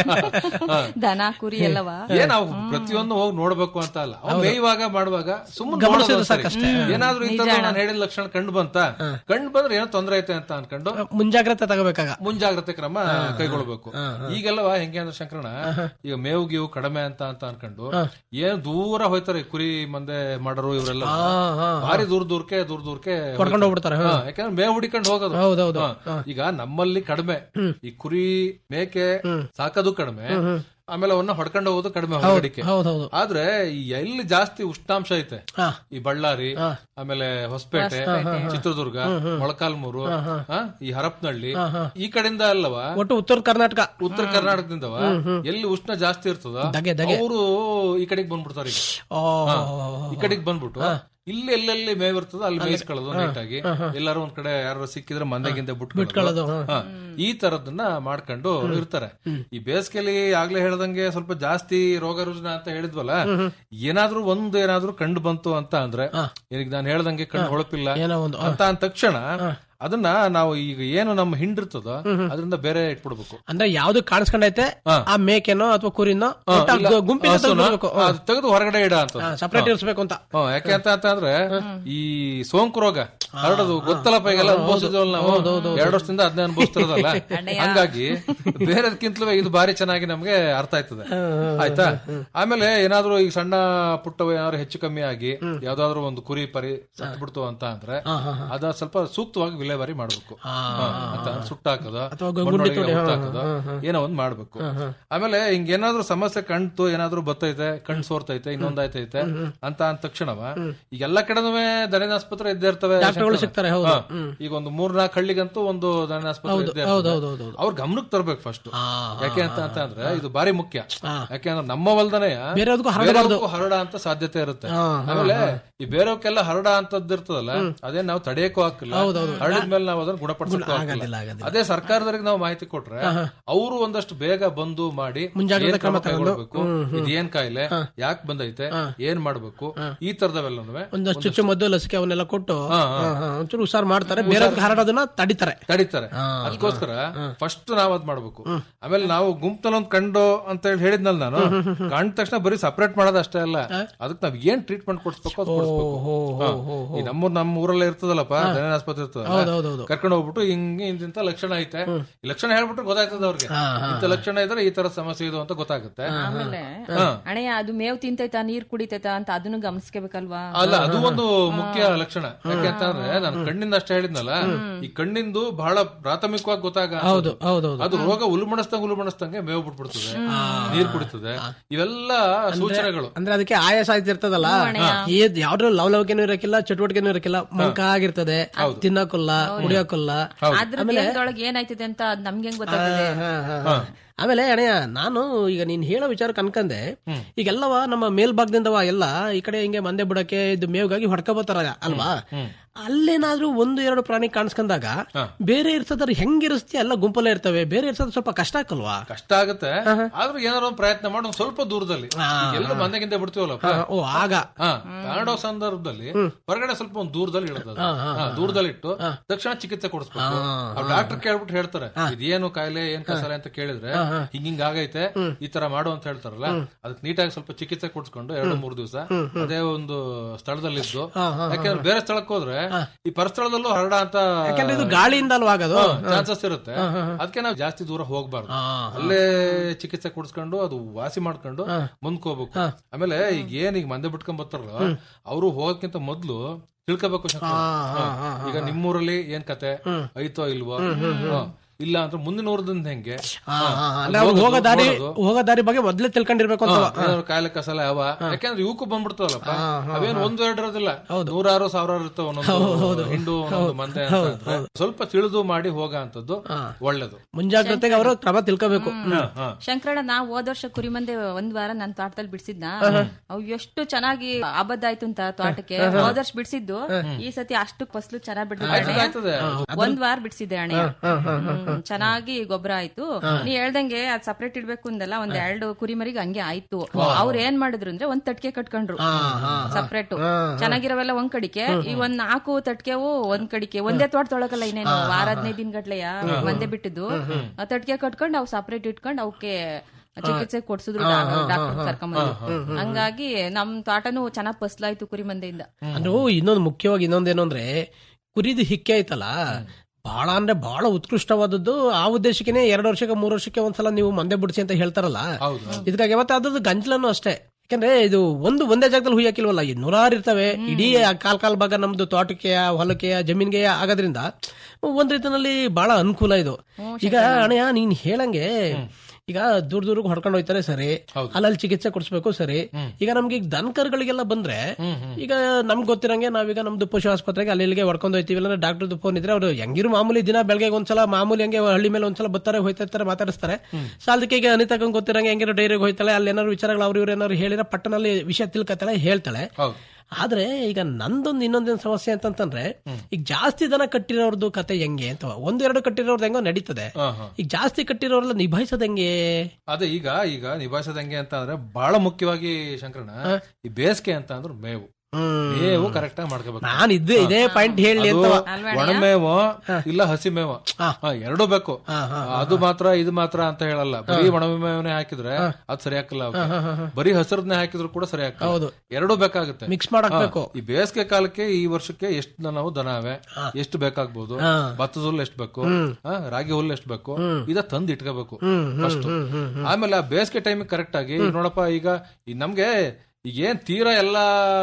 ದನ ಕುರಿ ಎಲ್ಲವ ಏನ್ ನಾವು ಪ್ರತಿಯೊಂದು ಹೋಗಿ ನೋಡ್ಬೇಕು ಅಂತ ಅಲ್ಲ ಅವ್ನು ಮೇಯುವಾಗ ಮಾಡುವಾಗ ಸುಮ್ಮನೆ ಏನಾದ್ರೂ ಇಂಥದ್ದು ನಾನು ಹೇಳಿದ ಲಕ್ಷಣ ಕಂಡು ಬಂತ ಕಂಡು ಬಂದ್ರೆ ಏನೋ ತೊಂದ್ರೆ ಐತೆ ಅಂತ ಅನ್ಕೊಂಡು ಮುಂಜಾಗ್ರತೆ ತಗೋಬೇಕಾಗ ಮುಂಜಾಗ್ರತೆ ಕ್ರಮ ಕೈಗೊಳ್ಬೇಕು ಈಗೆಲ್ಲವ ಹೆಂಗೆ ಅಂದ್ರೆ ಶಂಕರಣ ಈಗ ಮೇವು ಗೀವು ಕಡಿಮೆ ಅಂತ ಅಂತ ಅನ್ಕೊಂಡು ಏನ್ ದೂರ ಹೋಯ್ತಾರೆ ಈ ಕುರಿ ಮಂದೆ ಮಾಡೋರು ಇವರೆಲ್ಲ ಭಾರಿ ದೂರ ದೂರಕ್ಕೆ ದೂರ ದೂರಕ್ಕೆ ಹೊಡ್ಕೊಂಡು ಹೋಗ್ಬಿಡ್ತಾರೆ ಹಾ, ಯಾಕಂದ್ರೆ ಮೇವು ಹುಡಿಕೊಂಡು ಹೋಗೋದು ಹೌದೌದು. ಹಾ. ಈಗ ನಮ್ಮಲ್ಲಿ ಕಡಿಮೆ ಈ ಕುರಿ ಮೇಕೆ ಸಾಕೋದು ಕಡಿಮೆ ಆಮೇಲೆ ಅವನ್ನ ಹೊಡ್ಕೊಂಡು ಹೋಗೋದು ಕಡಿಮೆ ಹೊರಗಡಿಕೆ ಹೌದೌದು ಆದ್ರೆ ಈ ಎಲ್ಲಿ ಜಾಸ್ತಿ ಉಷ್ಣಾಂಶ ಐತೆ ಹಾ. ಈ ಬಳ್ಳಾರಿ ಆಮೇಲೆ ಹೊಸಪೇಟೆ ಚಿತ್ರದುರ್ಗ ಮೊಳಕಾಲ್ಮೂರು ಹಾ, ಈ ಹರಪನಹಳ್ಳಿ ಈ ಕಡೆಯಿಂದ ಅಲ್ಲವ ಒಟ್ಟು ಉತ್ತರ ಕರ್ನಾಟಕ ಉತ್ತರ ಕರ್ನಾಟಕದಿಂದವ ಎಲ್ಲಿ ಉಷ್ಣ ಜಾಸ್ತಿ ಇರ್ತದ ದಗೆ, ದಗೆ. ಅವರು ಈ ಕಡೆಗೆ ಬಂದ್ಬಿಡ್ತಾರೆ ಈಗ ಓ ಈ ಕಡೆಗೆ ಬಂದ್ಬಿಟ್ಟು ಇಲ್ಲಿ ಎಲ್ಲೆಲ್ಲಿ ಮೇವ್ ಇರ್ತದ ಅಲ್ಲಿ ಮೇಯಿಸ್ಕೊಳ್ಳೋದು ನೀಟಾಗಿ ಎಲ್ಲಾರು ಒಂದ್ ಕಡೆ ಯಾರು ಸಿಕ್ಕಿದ್ರೆ ಮಂದೆಗಿಂದ ಬಿಟ್ಕೊಳ್ಳೋದು ಹಾ, ಈ ತರದನ್ನ ಮಾಡ್ಕೊಂಡು ಇರ್ತಾರೆ ಈ ಬೇಸಿಗೆಲಿ ಆಗ್ಲೇ ಹೇಳ್ದಂಗೆ ಸ್ವಲ್ಪ ಜಾಸ್ತಿ ರೋಗ ರುಜಿನ ಅಂತ ಹೇಳಿದ್ವಲ್ಲ ಏನಾದ್ರೂ ಒಂದ್ ಏನಾದ್ರೂ ಕಂಡು ಬಂತು ಅಂತ ಅಂದ್ರೆ ಈಗ ನಾನು ಹೇಳ್ದಂಗೆ ಕಣ್ಣು ಹೊಳಪಿಲ್ಲ ಏನೋ ಒಂದು ಅಂತ ಅಂದ ತಕ್ಷಣ ಅದನ್ನ ನಾವು ಈಗ ಏನು ನಮ್ಮ ಹಿಂಡಿರ್ತದೋ ಅದರಿಂದ ಬೇರೆ ಇಟ್ಬಿಡ್ಬೇಕು ಅಂದ್ರೆ ಯಾವ್ದು ಕಾಣಿಸ್ಕೊಂಡೈತೆ ಆ ಮೇಕೆನೋ ಅಥವಾ ಕುರಿನೋ ಒಟ್ಟು ಇಲ್ಲ, ಅದು ಗುಂಪಿನ ಹಸುನ ತಗೊಂಡ್ಬರ್ಬೇಕು. ಹ್ಮ್. ಅದು ತೆಗೆದು ಹೊರಗಡೆ ಇಡ ಅಂತ ಸಪರೇಟ್ ಇರಿಸ್ಬೇಕು ಅಂತ ಹ್ಮ್, ಯಾಕೆ ಅಂತ ಅಂತ ಅಂದ್ರೆ ಈ ಸೋಂಕು ರೋಗ ಹರಡೋದು ಗೊತ್ತಲ್ಲಪ್ಪ ಈಗೆಲ್ಲ ಅನುಭವಿಸಿದ್ವಲ್ಲ ನಾವು ಎರಡು ವರ್ಷದಿಂದ ಅದನ್ನೇ ಅನುಭವಿಸ್ತಿರೋದಲ್ಲ ಹಂಗಾಗಿ ಬೇರೆದಕ್ಕಿಂತಲೂ ಇದು ಬಾರಿ ಚೆನ್ನಾಗಿ ನಮ್ಗೆ ಅರ್ಥ ಆಯ್ತದೆ ಆಯ್ತಾ ಆಮೇಲೆ ಏನಾದ್ರೂ ಈಗ ಸಣ್ಣ ಪುಟ್ಟ ಏನಾದ್ರು ಹೆಚ್ಚು ಕಮ್ಮಿ ಆಗಿ ಯಾವ್ದಾದ್ರು ಒಂದು ಕುರಿ ಪರಿ ಸತ್ತು ಬಿಡ್ತು ಅಂತ ಅಂದ್ರೆ ಅದ ಸ್ವಲ್ಪ ಸೂಕ್ತವಾಗಿ ವಿಲೇವಾರಿ ಮಾಡ್ಬೇಕು ಹಾ, ಅಂತ ಸುಟ್ಟಾಕದ ಹಾಕದ ಏನೋ ಒಂದ್ ಮಾಡ್ಬೇಕು ಆಮೇಲೆ ಹಿಂಗ ಏನಾದ್ರು ಸಮಸ್ಯೆ ಕಣ್ತು ಏನಾದ್ರು ಬತ್ತೈತೆ ಕಣ್ ಸೋರ್ತೈತೆ ಇನ್ನೊಂದಾಯ್ತೈತೆ ಅಂತ ಅಂದ ತಕ್ಷಣವ ಈಗ ಎಲ್ಲಾ ಕಡೆನೂ ದನಿನ ಆಸ್ಪತ್ರೆ ಇದ್ದೇ ಇರ್ತವೆ ಡಾಕ್ಟರ್ಗಳು ಸಿಗ್ತಾರೆ, ಹೌದು. ಹಾ. ಈಗ ಒಂದು ಮೂರ್ನಾಲ್ಕು ಹಳ್ಳಿಗಂತೂ ಒಂದು ದನಿನ ಆಸ್ಪತ್ರೆ ಇದ್ದೇ ಹೌದು, ಇರ್ತದೆ. ಹೌದು, ಹೌದು, ಹೌದು. ಅವ್ರ ಗಮನಕ್ಕೆ ತರ್ಬೇಕು ಫಸ್ಟ್ ಹಾ, ಯಾಕೆ ಅಂತ ಅಂತ ಅಂದ್ರೆ ಇದು ಬಾರಿ ಮುಖ್ಯ ಯಾಕೆಂದ್ರೆ ನಮ್ಮ ಹೊಲ್ದನೆ ಬೇರೆಯವ್ರಿಗೂ ಹರಡಬಾರ್ದು. ಹರಡ ಅಂತ ಸಾಧ್ಯತೆ ಇರುತ್ತೆ ಆಮೇಲೆ ಈ ಬೇರೆಯವಕ್ಕೆಲ್ಲ ಹರಡ ಅಂತದ್ದು ಇರ್ತದಲ್ಲ ಅದೇ ನಾವು ತಡೆಯಕ್ಕೂ ಹಾಕಿಲ್ಲ ಹರಡಿದ್ಮೇಲೆ ನಾವು ಅದನ್ನ ಗುಣಪಡಿಸಕ್ಕೂ ಆಗೋದಿಲ್ಲ, ಹಾಕಿಲ್ಲ ಆಗೋದಿಲ್ಲ. ಅದೇ ಸರ್ಕಾರದವರಿಗೆ ನಾವು ಮಾಹಿತಿ ಕೊಟ್ರೆ ಅವರು ಒಂದಷ್ಟು ಬೇಗ ಬಂದು ಮಾಡಿ ಮುಂಜಾಗ್ರತೆ ಏನ್ ಕ್ರಮ ಕೈಗೊಳ್ಬೇಕು ಇದೇನ್ ಕಾಯಿಲೆ ಯಾಕೆ ಬಂದೈತೆ ಏನ್ ಮಾಡ್ಬೇಕು ಈ ತರದವೆಲ್ಲನೂ ಒಂದಷ್ಟು ಚುಚ್ಚು ಮದ್ದು ಲಸಿಕೆ ಅವನ್ನೆಲ್ಲ ಕೊಟ್ಟು ಹಾ, ಹಾ, ಒಂಚೂರು ಹುಷಾರ್ ಮಾಡ್ತಾರೆ ಬೇರೆ ಹರಡೋದನ್ನ ತಡಿತಾರೆ ತಡಿತಾರೆ ಅದಕ್ಕೋಸ್ಕರ ಫಸ್ಟ್ ನಾವ್ ಅದ್ ಮಾಡ್ಬೇಕು ಆಮೇಲೆ ನಾವು ಗುಂಪಲ್ಲಿ ಒಂದ್ ಕಂಡು ಅಂತ ಹೇಳಿ ಹೇಳಿದ್ನಲ್ಲ ನಾನು ಕಂಡ ತಕ್ಷಣ ಬರೀ ಸಪರೇಟ್ ಮಾಡೋದು ಅಷ್ಟೇ ಅಲ್ಲ ಅದಕ್ಕೆ ನಾವ್ ಏನ್ ಟ್ರೀಟ್ಮೆಂಟ್ ಕೊಡ್ಸ್ಬೇಕು ಅದು ಕೊಡಿಸ್ಬೇಕು ಹಾ. ಈ ನಮ್ಮ ನಮ್ಮ ಊರಲ್ಲೇ ಇರ್ತದಲ್ಲಪ್ಪ ದನ ಆಸ್ಪತ್ರೆ ಇರ್ತದಲ್ಲ ಕರ್ಕೊಂಡು ಹೋಗ್ಬಿಟ್ಟು ಹಿಂಗೆ ಇಂತಿಂತ ಲಕ್ಷಣ ಐತೆ ಈ ಲಕ್ಷಣ ಹೇಳ್ಬಿಟ್ಟು ಗೊತ್ತಾಗ್ತದೆ ಅವ್ರಿಗೆ ಇಂತ ಲಕ್ಷಣ ಇದ್ರೆ ಈ ತರ ಸಮಸ್ಯೆ ಇದು ಅಂತ ಗೊತ್ತಾಗುತ್ತೆ ಆಮೇಲೆ ಅಣೆಯ ಅದು ಮೇವ್ ತಿಂತೈತಾ ನೀರ್ ಕುಡಿತೈತಾ ಅಂತ ಅದನ್ನು ಗಮನಿಸ್ಕೋಬೇಕಲ್ವಾ ಅಲ್ಲ ಅದು ಒಂದು ಮುಖ್ಯ ಲಕ್ಷಣ ಯಾಕೆ ಅಂತಂದ್ರೆ ನಾನು ಕಣ್ಣಿಂದ ಅಷ್ಟೇ ಹೇಳಿದ್ನಲ್ಲ ಈ ಕಣ್ಣಿಂದು ಬಹಳ ಪ್ರಾಥಮಿಕವಾಗಿ ಗೊತ್ತಾಗ ಹೌದು ಹೌದು ಅದು ರೋಗ ಉಲ್ಮಣಿಸ್ದಂಗ ಉಲ್ಮಣಿಸ್ದಂಗೆ ಮೇವು ಬಿಟ್ಬಿಡ್ತದೆ ನೀರ್ ಕುಡಿತದೆ ಇವೆಲ್ಲ ಸೂಚನೆಗಳು ಅಂದ್ರೆ ಅದಕ್ಕೆ ಆಯಾಸ ಆಯ್ತಿರ್ತದಲ್ಲ ಯಾವ್ದು ಲವಲವಿಕೆನೂ ಇರಕ್ಕಿಲ್ಲ ಚಟುವಟಿಕೆನೂ ಇರಕ್ಕಿಲ್ಲ ಮಂಕ ಆಗಿರ್ತದೆ ತಿನ್ನಕ್ಕೊಲ್ಲ ಕುಡಿಯೋಕ್ಕಲ್ಲ ಅದ್ರ ದೇಹದೊಳಗೆ ಏನಾಯ್ತದೆ ಅಂತ ಅದ್ ನಮ್ಗೆ ಹೆಂಗ್ ಗೊತ್ತಾಗ್ತದೆ ಹಾ, ಹಾ, ಹಾ. ಆಮೇಲೆ ಅಣಯ್ಯ ನಾನು ಈಗ ನೀನ್ ಹೇಳೋ ವಿಚಾರಕ್ಕೆ ಅನ್ಕಂದೆ ಈಗೆಲ್ಲವ ನಮ್ಮ ಮೇಲ್ಭಾಗದಿಂದವ ಎಲ್ಲ ಈ ಕಡೆ ಹಿಂಗೆ ಮಂದೆ ಬಿಡಕ್ಕೆ ಇದು ಮೇವ್ಗಾಗಿ ಹೊಡ್ಕೋಬೋತಾರ ಅಲ್ವಾ ಅಲ್ಲೇನಾದ್ರೂ ಒಂದು ಎರಡು ಪ್ರಾಣಿ ಕಾಣಿಸ್ಕೊಂಡಾಗ ಬೇರೆ ಇರ್ತದ್ರ ಹೆಂಗಿರಿಸ್ತಿ ಎಲ್ಲ ಗುಂಪಲ್ಲೇ ಇರ್ತವೆ ಬೇರೆ ಇರ್ಸೋದು ಸ್ವಲ್ಪ ಕಷ್ಟ ಆಕಲ್ವಾ ಕಷ್ಟ ಆಗುತ್ತೆ ಆದ್ರೂ ಏನಾರ ಒಂದು ಪ್ರಯತ್ನ ಮಾಡಿ ಒಂದ್ ಸ್ವಲ್ಪ ದೂರದಲ್ಲಿ ಎಲ್ಲ ಮಂದಗಿಂತ ಬಿಡ್ತೀವಲ್ಲಪ್ಪ ಓ ಆಗ ಹಾ ಕಾಣೋ ಸಂದರ್ಭದಲ್ಲಿ ಹೊರಗಡೆ ಸ್ವಲ್ಪ ಒಂದು ದೂರದಲ್ಲಿ ಇಡೋದು ಅದು. ಹಾ, ದೂರದಲ್ಲಿ ಇಟ್ಟು ತಕ್ಷಣ ಚಿಕಿತ್ಸೆ ಕೊಡಿಸ್ಬೇಕು ಡಾಕ್ಟರ್ ಕೇಳ್ಬಿಟ್ಟು ಹೇಳ್ತಾರೆ ಇದೇನು ಕಾಯಿಲೆ ಏನ್ ಕಸಾಲೆ ಅಂತ ಕೇಳಿದ್ರೆ ಹಿಂಗ್ ಹಿಂಗ್ ಆಗೈತೆ ಈ ತರ ಮಾಡು ಅಂತ ಹೇಳ್ತಾರಲ್ಲ ಅದಕ್ಕೆ ನೀಟಾಗಿ ಸ್ವಲ್ಪ ಚಿಕಿತ್ಸೆ ಕೊಡ್ಸ್ಕೊಂಡು ಎರಡು ಮೂರು ದಿವಸ ಅದೇ ಒಂದು ಸ್ಥಳದಲ್ಲಿದ್ದು ಯಾಕಂದ್ರೆ ಬೇರೆ ಸ್ಥಳಕ್ಕೆ ಹೋದ್ರೆ ಈ ಪರಸ್ಥಳದಲ್ಲೂ ಹರಡ ಅಂತ ಯಾಕಂದ್ರೆ ಇದು ಗಾಳಿಯಿಂದ ಅಲ್ವಾ ಆಗೋದು ಚಾನ್ಸಸ್ ಇರುತ್ತೆ ಅದಕ್ಕೆ ನಾವು ಜಾಸ್ತಿ ದೂರ ಹೋಗ್ಬಾರ್ದು ಅಲ್ಲೇ ಚಿಕಿತ್ಸೆ ಕೊಡಿಸ್ಕೊಂಡು ಅದು ವಾಸಿ ಮಾಡ್ಕೊಂಡು ಮುಂದಕ್ಕೆ ಹೋಗ್ಬೇಕು ಆಮೇಲೆ ಈಗ ಏನ್ ಈಗ ಮಂದೆ ಬಿಟ್ಕೊಂಡ್ ಬರ್ತಾರಲ್ಲ ಅವರು ಹೋಗಕ್ಕಿಂತ ಮೊದ್ಲು ತಿಳ್ಕೊಬೇಕು ಶಂಕರ. ಹಾ. ಈಗ ನಿಮ್ಮೂರಲ್ಲಿ ಏನ್ ಕತೆ ಐತೋ ಇಲ್ವೋ ಹಾ. ಇಲ್ಲ ಅಂದ್ರೆ ಮುಂದಿನ ಊರದಿಂದ ಹೆಂಗೆ ಹಾ, ಹಾ, ಹಾ. ಅಂದ್ರೆ ಅವ್ರು ಹೋಗೋ ದಾರಿ ಹೋಗೋ ದಾರಿ ಬಗ್ಗೆ ಮೊದ್ಲೇ ತಿಳ್ಕೊಂಡಿರ್ಬೇಕು ಅಂತ ಏನಾದ್ರು ಕಾಯಿಲೆ ಕಸಲ ಯಾವ ಯಾಕಂದ್ರೆ ಇವಕ್ಕೂ ಬಂದ್ಬಿಡ್ತಾವಲ್ಲಪ್ಪ ಅವೇನು ಒಂದು ಎರಡು ಇರೋದಿಲ್ಲ ನೂರಾರು ಸಾವಿರಾರು ಇರ್ತಾವ ಒಂದೊಂದು ಹಿಂಡು ಒಂದೊಂದು ಮಂದೆ ಅಂತ ಅಂದ್ರೆ ಸ್ವಲ್ಪ ತಿಳಿದು ಮಾಡಿ ಹೋಗ ಅಂತದ್ದು ಒಳ್ಳೇದು ಮುಂಜಾಗ್ರತೆಗೆ ಅವರು ಕ್ರಮ ತಿಳ್ಕೋಬೇಕು ಹಾ. ಶಂಕರಣ್ಣ ನಾ ಹೋದ ವರ್ಷ ಕುರಿ ಮಂದೆ ಒಂದ್ ವಾರ ನನ್ ತೋಟದಲ್ಲಿ ಬಿಡ್ಸಿದ್ನ ಅವ್ ಎಷ್ಟು ಚೆನ್ನಾಗಿ ಆಬದ್ಧ ಆಯ್ತು ಅಂತ ತೋಟಕ್ಕೆ ಹೋದ ವರ್ಷ ಬಿಡ್ಸಿದ್ದು ಈ ಸತಿ ಅಷ್ಟು ಫಸ್ಲು ಚೆನ್ನಾಗ್ ಬಿಡ್ತಿದ್ದೆ ಆಯ್ತದೆ ಒಂದ್ ವಾರ ಬಿಡ್ಸಿದ್ದೆ ಅಣೆ ಹ್ಮ್, ಚೆನ್ನಾಗಿ ಗೊಬ್ಬರ ಆಯ್ತು ನೀ ಹೇಳ್ದಂಗೆ ಅದ್ ಸಪರೇಟ್ ಇಡ್ಬೇಕು ಅಂದಲ್ಲ ಒಂದ್ ಎರಡು ಕುರಿಮರಿಗೆ ಹಂಗೆ ಆಯ್ತು ಅವ್ರ ಏನ್ ಮಾಡಿದ್ರು ಅಂದ್ರೆ ಒಂದ್ ತಟ್ಕೆ ಕಟ್ಕೊಂಡ್ರು ಸಪರೇಟ್ ಚೆನ್ನಾಗಿರವೆಲ್ಲ ಒಂದ್ ಕಡಿಕೆ ಈ ಒಂದ್ ನಾಲ್ಕು ತಟ್ಕೆವು ಒಂದ್ ಕಡಿಕೆ ಒಂದೇ ತೋಟದೊಳಗಲ್ಲ ಇನ್ನೇನು ವಾರ ಹದಿನೈದು ದಿನ ಗಟ್ಲೆಯ ಮಂದೆ ಬಿಟ್ಟಿದ್ದು ಆ ತಟ್ಕೆ ಕಟ್ಕೊಂಡ್ ಅವ್ ಸಪರೇಟ್ ಇಟ್ಕೊಂಡ್ ಅವಕ್ಕೆ ಚಿಕಿತ್ಸೆ ಕೊಡ್ಸಿದ್ರು ಡಾಕ್ಟರ್ ಕರ್ಕೊಂಬಂದು ಹಂಗಾಗಿ ನಮ್ ತೋಟನು ಚೆನ್ನಾಗ್ ಫಸ್ಲಾಯ್ತು ಕುರಿ ಮಂದೆಯಿಂದ ಅಂದ್ರೆ ಇನ್ನೊಂದು ಮುಖ್ಯವಾಗಿ ಇನ್ನೊಂದೇನು ಅಂದ್ರೆ ಕುರಿದು ಹಿಕ್ಕೆ ಐತಲ್ಲ ಬಹಳ ಅಂದ್ರೆ ಬಹಳ ಉತ್ಕೃಷ್ಟವಾದದ್ದು ಆ ಉದ್ದೇಶಕ್ಕೆ ಎರಡು ವರ್ಷಕ್ಕೆ ಮೂರು ವರ್ಷಕ್ಕೆ ಒಂದ್ಸಲ ನೀವು ಮಂದೆ ಬಿಡಿಸಿ ಅಂತ ಹೇಳ್ತಾರಲ್ಲ ಇದಕ್ಕಾಗಿ ಮತ್ತೆ ಅದ್ರದ್ದು ಗಂಟ್ಲನ್ನು ಅಷ್ಟೇ ಯಾಕಂದ್ರೆ ಇದು ಒಂದು ಒಂದೇ ಜಾಗದಲ್ಲಿ ಹುಯ್ಯಾಕಿಲ್ವಲ್ಲ ಈ ನೂರಾರು ಇರ್ತವೆ ಇಡೀ ಆ ಕಾಲ್ ಕಾಲ್ ಭಾಗ ನಮ್ದು ತೋಟಕ್ಕೆ ಹೊಲಕ್ಕೆ ಜಮೀನ್ಗೆ ಆಗೋದ್ರಿಂದ ಒಂದ್ ರೀತಿನಲ್ಲಿ ಬಹಳ ಅನುಕೂಲ ಇದು ಈಗ ಅಣಯ್ಯ ನೀನ್ ಹೇಳಂಗೆ ಈಗ ದೂರ ದೂರಕ್ಕೆ ಹೊಡ್ಕೊಂಡು ಹೋಯ್ತಾರೆ ಸರಿ ಅಲ್ಲಲ್ಲಿ ಚಿಕಿತ್ಸೆ ಕೊಡಿಸ್ಬೇಕು ಸರಿ ಈಗ ನಮ್ಗೆ ಈಗ ದನಕರುಗಳಿಗೆಲ್ಲ ಬಂದ್ರೆ ಈಗ ನಮ್ಗೆ ಗೊತ್ತಿರಂಗೆ ನಾವೀಗ ನಮ್ದು ಪಶು ಆಸ್ಪತ್ರೆಗೆ ಅಲ್ಲಿ ಇಲ್ಲಿಗೆ ಹೊಡ್ಕೊಂಡು ಹೋಯ್ತೀವಿ ಇಲ್ಲ ಡಾಕ್ಟರ್ದು ಫೋನ್ ಇದ್ರೆ ಅವ್ರು ಹೆಂಗಿರು ಮಾಮೂಲಿ ದಿನ ಬೆಳಗ್ಗೆ ಒಂದ್ಸಲ ಮಾಮೂಲಿ ಹಂಗೆ ಹಳ್ಳಿ ಮೇಲೆ ಒಂದ್ಸಲ ಬರ್ತಾರೆ ಹೋಯ್ತಾ ಇರ್ತಾರೆ ಮಾತಾಡಿಸ್ತಾರೆ ಸಾಲದಕ್ಕೆ ಈಗ ಅನಿತಕ್ಕಂಗೆ ಗೊತ್ತಿರಂಗೆ ಹೆಂಗಿರೋ ಡೈರಿಗೆ ಹೋಯ್ತಾಳೆ ಅಲ್ಲಿ ಏನಾದ್ರು ವಿಚಾರಗಳು ಅವ್ರು ಇವ್ರು ಏನಾದ್ರು ಹೇಳಿದ್ರೆ ಪಟ್ಟಣಲ್ಲಿ ವಿಷಯ ತಿಳ್ಕತಾಳೆ ಹೇಳ್ತಾಳೆ ಹೌದು ಆದ್ರೆ ಈಗ ನಂದೊಂದು ಇನ್ನೊಂದೇನು ಸಮಸ್ಯೆ ಅಂತಂತಂದ್ರೆ ಈಗ ಜಾಸ್ತಿ ದನ ಕಟ್ಟಿರೋರ್ದು ಕತೆ ಹೆಂಗೆ ಅಂತ ಒಂದು ಎರಡು ಕಟ್ಟಿರೋರ್ದು ಹೆಂಗೋ ನಡೀತದೆ ಹಾ, ಹಾ. ಈಗ ಜಾಸ್ತಿ ಕಟ್ಟಿರೋರೆಲ್ಲ ನಿಭಾಯಿಸೋದ್ ಹೆಂಗೆ ಅದೇ ಈಗ ಈಗ ನಿಭಾಯಿಸೋದ್ ಹೆಂಗೆ ಅಂತ ಅಂದ್ರೆ ಬಹಳ ಮುಖ್ಯವಾಗಿ ಶಂಕರಣ ಈ ಬೇಸಿಗೆ ಅಂತ ಅಂದ್ರೆ ಮೇವು ಮೇವು ಕರೆಕ್ಟ್ ಆಗಿ ಮಾಡ್ಕೋಬೇಕು ನಾನ್ ಇದ್ದೇ ಇದೇ ಪಾಯಿಂಟ್ ಹೇಳಿ ಅದು ಅಂತ ಒಣಮೇವು ಇಲ್ಲ ಹಸಿ ಮೇವು ಹಾ, ಎರಡೂ ಬೇಕು ಅದು ಮಾತ್ರ ಇದು ಮಾತ್ರ ಅಂತ ಹೇಳಲ್ಲ ಬರೀ ಒಣಮೇವನೇ ಹಾಕಿದ್ರೆ ಅದು ಸರಿ ಹಾಕಲ್ಲ ಅವಕ್ಕೆ. ಬರೀ ಹಸಿರನ್ನೇ ಹಾಕಿದ್ರು ಕೂಡ ಸರಿ ಹಾಕಲ್ಲ ಹೌದು. ಎರಡೂ ಬೇಕಾಗುತ್ತೆ ಮಿಕ್ಸ್ ಮಾಡಾಕ್ಬೇಕು ಈ ಬೇಸಿಗೆ ಕಾಲಕ್ಕೆ ಈ ವರ್ಷಕ್ಕೆ ಎಷ್ಟು ನಾವು ದನ ಅವೆ ಎಷ್ಟು ಬೇಕಾಗ್ಬೋದು ಭತ್ತದ ಹುಲ್ಲು ಎಷ್ಟು ಬೇಕು ಹಾ, ರಾಗಿ ಹುಲ್ಲು ಎಷ್ಟು ಬೇಕು ಇದ ತಂದು ಇಟ್ಕೋಬೇಕು ಫಸ್ಟ್ ಆಮೇಲೆ ಆ ಬೇಸಿಗೆ ಟೈಮ್ ಕರೆಕ್ಟ್ ಆಗಿ ಈಗ ನೋಡಪ್ಪ ಈಗ ಈ ನಮ್ಗೆ ಈಗ ಏನ್ ತೀರಾ ಎಲ್ಲಾ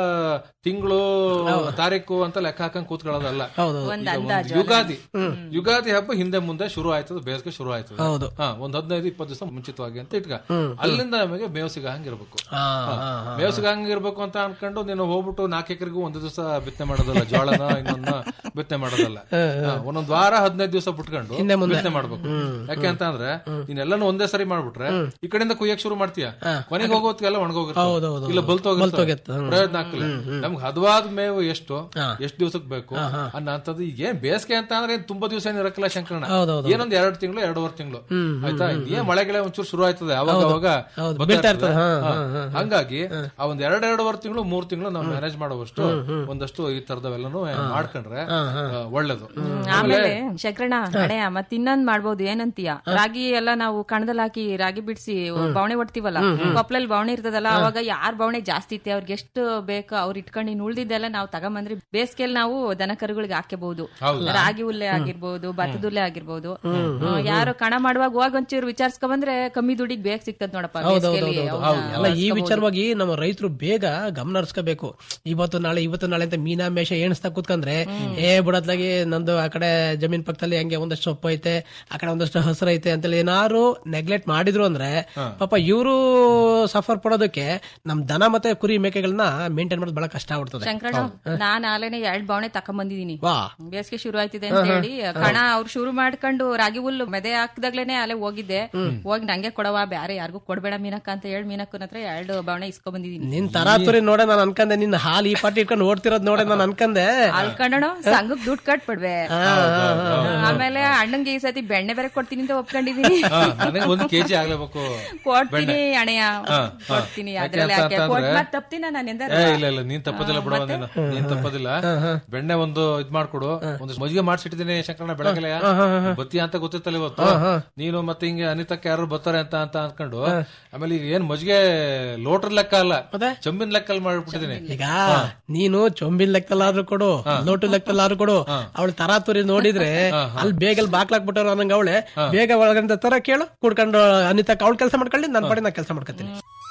ತಿಂಗಳು ತಾರೀಕು ಅಂತ ಲೆಕ್ಕ ಹಾಕಂಗ್ ಕೂತ್ಕೊಳ್ಳೋದಲ್ಲ ಹೌದು ಒಂದ್ ಈಗ ಒಂದು ಅಂದಾಜು ಯುಗಾದಿ ಯುಗಾದಿ ಹಬ್ಬ ಹಿಂದೆ ಮುಂದೆ ಶುರು ಆಯ್ತದ ಬೇಸಿಗೆ ಶುರು ಆಯ್ತದ ಹೌದು. ಹಾ ಒಂದ್ ಹದಿನೈದು ಇಪ್ಪತ್ತು ದಿವಸ ಮುಂಚಿತವಾಗಿ ಅಂತ ಇಟ್ಕ ಅಲ್ಲಿಂದ ನಮಗೆ ಮೇವು ಸಿಗ ಹಂಗಿರ್ಬೇಕು ಹಾ, ಹಾ, ಹಾ. ಮೇವು ಸಿಗ ಹಂಗಿರ್ಬೇಕು ಅಂತ ಅನ್ಕೊಂಡು ನೀನು ಹೋಗ್ಬಿಟ್ಟು ನಾಲ್ಕು ಎಕರೆಗೂ ಒಂದು ದಿವಸ ಬಿತ್ತನೆ ಮಾಡೋದಲ್ಲ ಜೋಳನ ಇನ್ನೊಂದ ಬಿತ್ತನೆ ಮಾಡೋದಲ್ಲ ಹಾ, ಒಂದೊಂದ್ ವಾರ ಹದಿನೈದು ದಿವಸ ಬಿಟ್ಕೊಂಡು ಬಿತ್ತನೆ ಮಾಡ್ಬೇಕು ಯಾಕೆ ಅಂತ ಅಂದ್ರೆ ನೀನೆಲ್ಲಾನು ಒಂದೇ ಸರಿ ಮಾಡ್ಬಿಟ್ರೆ ಈ ಕಡೆಯಿಂದ ಕುಯ್ಯಕ್ ಶುರು ಮಾಡ್ತೀಯ ಕೊನೆಗೆ ಹೋಗೋತ್ಗೆಲ್ಲ ಒಣಗೋಗಿರ್ತಾವ ಇಲ್ಲ ಬಲ್ತೋಗಿರ್ತಾವ ಪ್ರಯೋಜನ ಆಗ್ತಿಲ್ಲ ನಮ್ಗೆ ಹದವಾದ ಮೇವು ಎಷ್ಟು ಎಷ್ಟು ದಿವಸಕ್ಕೆ ಬೇಕು ಅನ್ನೋಂಥದ್ದು ಈಗ ಏನ್ ಬೇಸಿಗೆ ಅಂತ ಅಂದ್ರೆ ಏನ್ ತುಂಬಾ ದಿವಸ ಏನ್ ಇರಕ್ಕಿಲ್ಲ ಶಂಕರಣ ಹೌದೌದು. ಏನೊಂದ್ ಎರಡ್ ತಿಂಗಳು ಎರಡೂವರೆ ತಿಂಗಳು ಆಯ್ತಾ ಏನ್ ಮಳೆಗೆಳೆ ಒಂಚೂರು ಶುರು ಆಯ್ತದೆ ಅವಾಗ ಅವಾಗ ಹೌದು, ಬರ್ತಾ ಬೀಳ್ತಾ ಇರ್ತದೆ. ಇರ್ತದೆ. ಹಾ, ಹಾ. ಹಂಗಾಗಿ ಆ ಒಂದ್ ಎರಡ್ ಎರಡೂವರೆ ತಿಂಗಳು ಮೂರ್ ತಿಂಗಳು ನಾವು ಮ್ಯಾನೇಜ್ ಮಾಡುವಷ್ಟು ಒಂದಷ್ಟು ಈ ತರದವೆಲ್ಲನೂ ಮಾಡ್ಕೊಂಡ್ರೆ ಆ, ಒಳ್ಳೇದು ಆಮೇಲೆ ಶಂಕರಣ್ಣ ಅಡೆಯ ಮತ್ ಇನ್ನೊಂದ್ ಮಾಡ್ಬೋದು ಏನಂತೀಯ ರಾಗಿ ಎಲ್ಲ ನಾವು ಕಣದಲ್ಲಿ ಹಾಕಿ ರಾಗಿ ಬಿಡಿಸಿ ಬವಣೆ ಹೊಡ್ತೀವಲ್ಲ ಕೊಪ್ಲಲ್ಲಿ ಬವಣೆ ಇರ್ತದಲ್ಲ ಅವಾಗ ಯಾರ್ ಬವಣೆ ಜಾಸ್ತಿ ಐತೆ ಅವ್ರಿಗೆ ಎಷ್ಟು ಬೇಕೋ ಅವ್ರು ಇಟ್ಕೊಂಡು ಇನ್ನು ಉಳ್ದಿದ್ದೆಲ್ಲ ನಾವು ತಗೊಂಬಂದ್ರೆ ಬೇಸಿಗೆಲ್ ನಾವು ದನ ಕರುಗಳಿಗೆ ಹಾಕಬಹುದು ರಾಗಿ ಹುಲ್ಲೆ ಆಗಿರ್ಬೋದು ಭತ್ತದ ಹುಲ್ಲೆ ಆಗಿರ್ಬೋದು ಆ, ಯಾರು ಕಣ ಮಾಡುವಾಗ ಹೋಗ್ ಒಂಚೂರು ವಿಚಾರಿಸ್ಕೊ ಬಂದ್ರೆ ಕಮ್ಮಿ ದುಡ್ಡಿಗೆ ಬೇಗ ಸಿಗ್ತದ ನೋಡಪ್ಪ ಬೇಸಿಗೆಲಿ ಅಲ್ಲ ಈ ವಿಚಾರವಾಗಿ ನಮ್ಮ ರೈತರು ಬೇಗ ಗಮನ ಹರಿಸ್ಕೋಬೇಕು ಇವತ್ತು ನಾಳೆ ಇವತ್ತು ನಾಳೆ ಅಂತ ಮೀನಾ ಮೇಷ ಎಣಿಸ್ತಾ ಕೂತ್ಕೊಂಡ್ರೆ ಏ ಬಿಡತ್ಲಾಗಿ ನಂದು ಆ ಕಡೆ ಜಮೀನ್ ಪಕ್ಕದಲ್ಲಿ ಹಂಗೆ ಒಂದಷ್ಟು ಸೊಪ್ಪು ಐತೆ ಆ ಕಡೆ ಒಂದಷ್ಟು ಹಸಿರು ಐತೆ ಅಂತೇಳಿ ಏನಾರು ನೆಗ್ಲೆಕ್ಟ್ ಮಾಡಿದ್ರು ಅಂದ್ರೆ ಪಾಪ ಇವರು ಸಫರ್ ಪಡೋದಕ್ಕೆ ನಮ್ ದನ ಮತ್ತೆ ಕುರಿ ಮೇಕೆಗಳನ್ನ ಮೇಂಟೈನ್ ಮಾಡೋದು ಬಹಳ ಕಷ್ಟ ಆಗ್ಬಿಡ್ತದೆ ಶಂಕರಣ್ಣ ನಾನ್ ಆಲೇನೆ ಎರಡ್ ಬವಣೆ ತಕೊಂಬಂದಿದೀನಿ ವಾ ಬೇಸಿಗೆ ಶುರು ಆಯ್ತಿದೆ ಅಂತ ಹೇಳಿ ಕಣ ಅವ್ರು ಶುರು ಮಾಡ್ಕೊಂಡು ರಾಗಿ ಹುಲ್ಲು ಮೆದೆ ಹಾಕ್ದಾಗ್ಲೇನೆ ಅಲ್ಲೇ ಹೋಗಿದ್ದೆ ಹೋಗಿ ನಂಗೆ ಕೊಡವ ಬ್ಯಾರೆ ಯಾರಿಗೂ ಕೊಡ್ಬೇಡ ಮೀನಕ್ಕ ಅಂತ ಹೇಳಿ ಮೀನಕ್ಕನ ಹತ್ರ ಎರಡು ಬವಣೆ ಇಸ್ಕೊಂಡ್ ಬಂದಿದೀನಿ ನಿನ್ ತರಾತುರಿ ನೋಡೆ ನಾನು ಅನ್ಕಂದೆ ನಿನ್ನ ಹಾಲು ಈ ಪಾಟಿ ಇಟ್ಕೊಂಡು ಓಡ್ತಿರೋದ್ ನೋಡೆ ನಾನು ಅನ್ಕಂದೆ ಅಲ್ಕೊಂಡಣ ಸಂಘಕ್ ದುಡ್ಡು ಕಟ್ಬಿಡ್ವೆ ಆಮೇಲೆ ಅಣ್ಣಂಗೆ ಈ ಸತಿ ಬೆಣ್ಣೆ ಬೇರೆ ಕೊಡ್ತೀನಿ ಅಂತ ಒಪ್ಕೊಂಡಿದೀನಿ ಹಾ, ನನಗೆ ಒಂದು ಕೆಜಿ ಆಗ್ಲೇಬೇಕು ಕೊಡ್ತೀನಿ ಅಣೆಯ ಕೊಡ್ತೀನಿ ಅದ್ರಲ್ಲಿ ಯಾಕೆ ಯಾಕೆ ಅಂತ ಕೊಟ್ ಅಂದ್ರೆ- ಮತ್ ತಪ್ತೀನ ನಾನು ಎಂದ ಏ ಇಲ್ಲ ಇಲ್ಲ ನೀನ್ ತಪ್ಪದಿಲ್ಲ ಬಿಡವ ನೀನು ನೀನ್ ತಪ್ಪದಿಲ್ಲ ಬೆಣ್ಣೆ ಒಂದು ಇದ್ ಮಾಡ್ಕೊಡು ಒಂದು ಮಜ್ಜಿಗೆ ಮಾಡ್ಸಿಟ್ಟಿದ್ದೀನಿ ಶಂಕರಣ್ಣ ಬೆಳಗ್ಗೆಲೆಯ ಬತ್ತಿ ಅಂತ ಗೊತ್ತಿತ್ತಲ್ಲ ಇವತ್ತು ನೀನು ಮತ್ತೆ ಹಿಂಗೆ ಅನಿತಕ್ಕೆ ಯಾರು ಬರ್ತಾರೆ ಅಂತ ಅಂತ ಅನ್ಕೊಂಡು ಆಮೇಲೆ ಈಗ ಏನ್ ಮಜ್ಜಿಗೆ ಲೋಟರ್ ಲೆಕ್ಕ ಅಲ್ಲ ಚಂಬಿನ ಲೆಕ್ಕಲ್ಲಿ ಮಾಡ್ಬಿಟ್ಟಿದ್ದೀನಿ ಈಗ ನೀನು ಚೊಂಬಿನ ಲೆಕ್ಕಲ್ಲಾದ್ರೂ ಕೊಡು ಲೋಟು ಲೆಕ್ಕಲ್ಲಾದ್ರೂ ಕೊಡು ಅವಳು ತರಾತುರಿ ನೋಡಿದ್ರೆ ಅಲ್ಲಿ ಬೇಗ ಬಾಕ್ಲಾಕ್ಬಿಟ್ಟವ್ರು ಅನ್ನಂಗ ಅವಳೆ ಬೇಗ ಒಳಗಂತ ತರ ಕೇಳು ಕುಡ್ಕೊಂಡು ಅನಿತಕ್ಕ ಅವಳು ಕೆಲಸ ಮಾಡ್ಕೊಳ್ಳಿ ನನ್ ಪಡೆ ನಾ ಕೆಲಸ ಮಾಡ್ಕೊತೀನಿ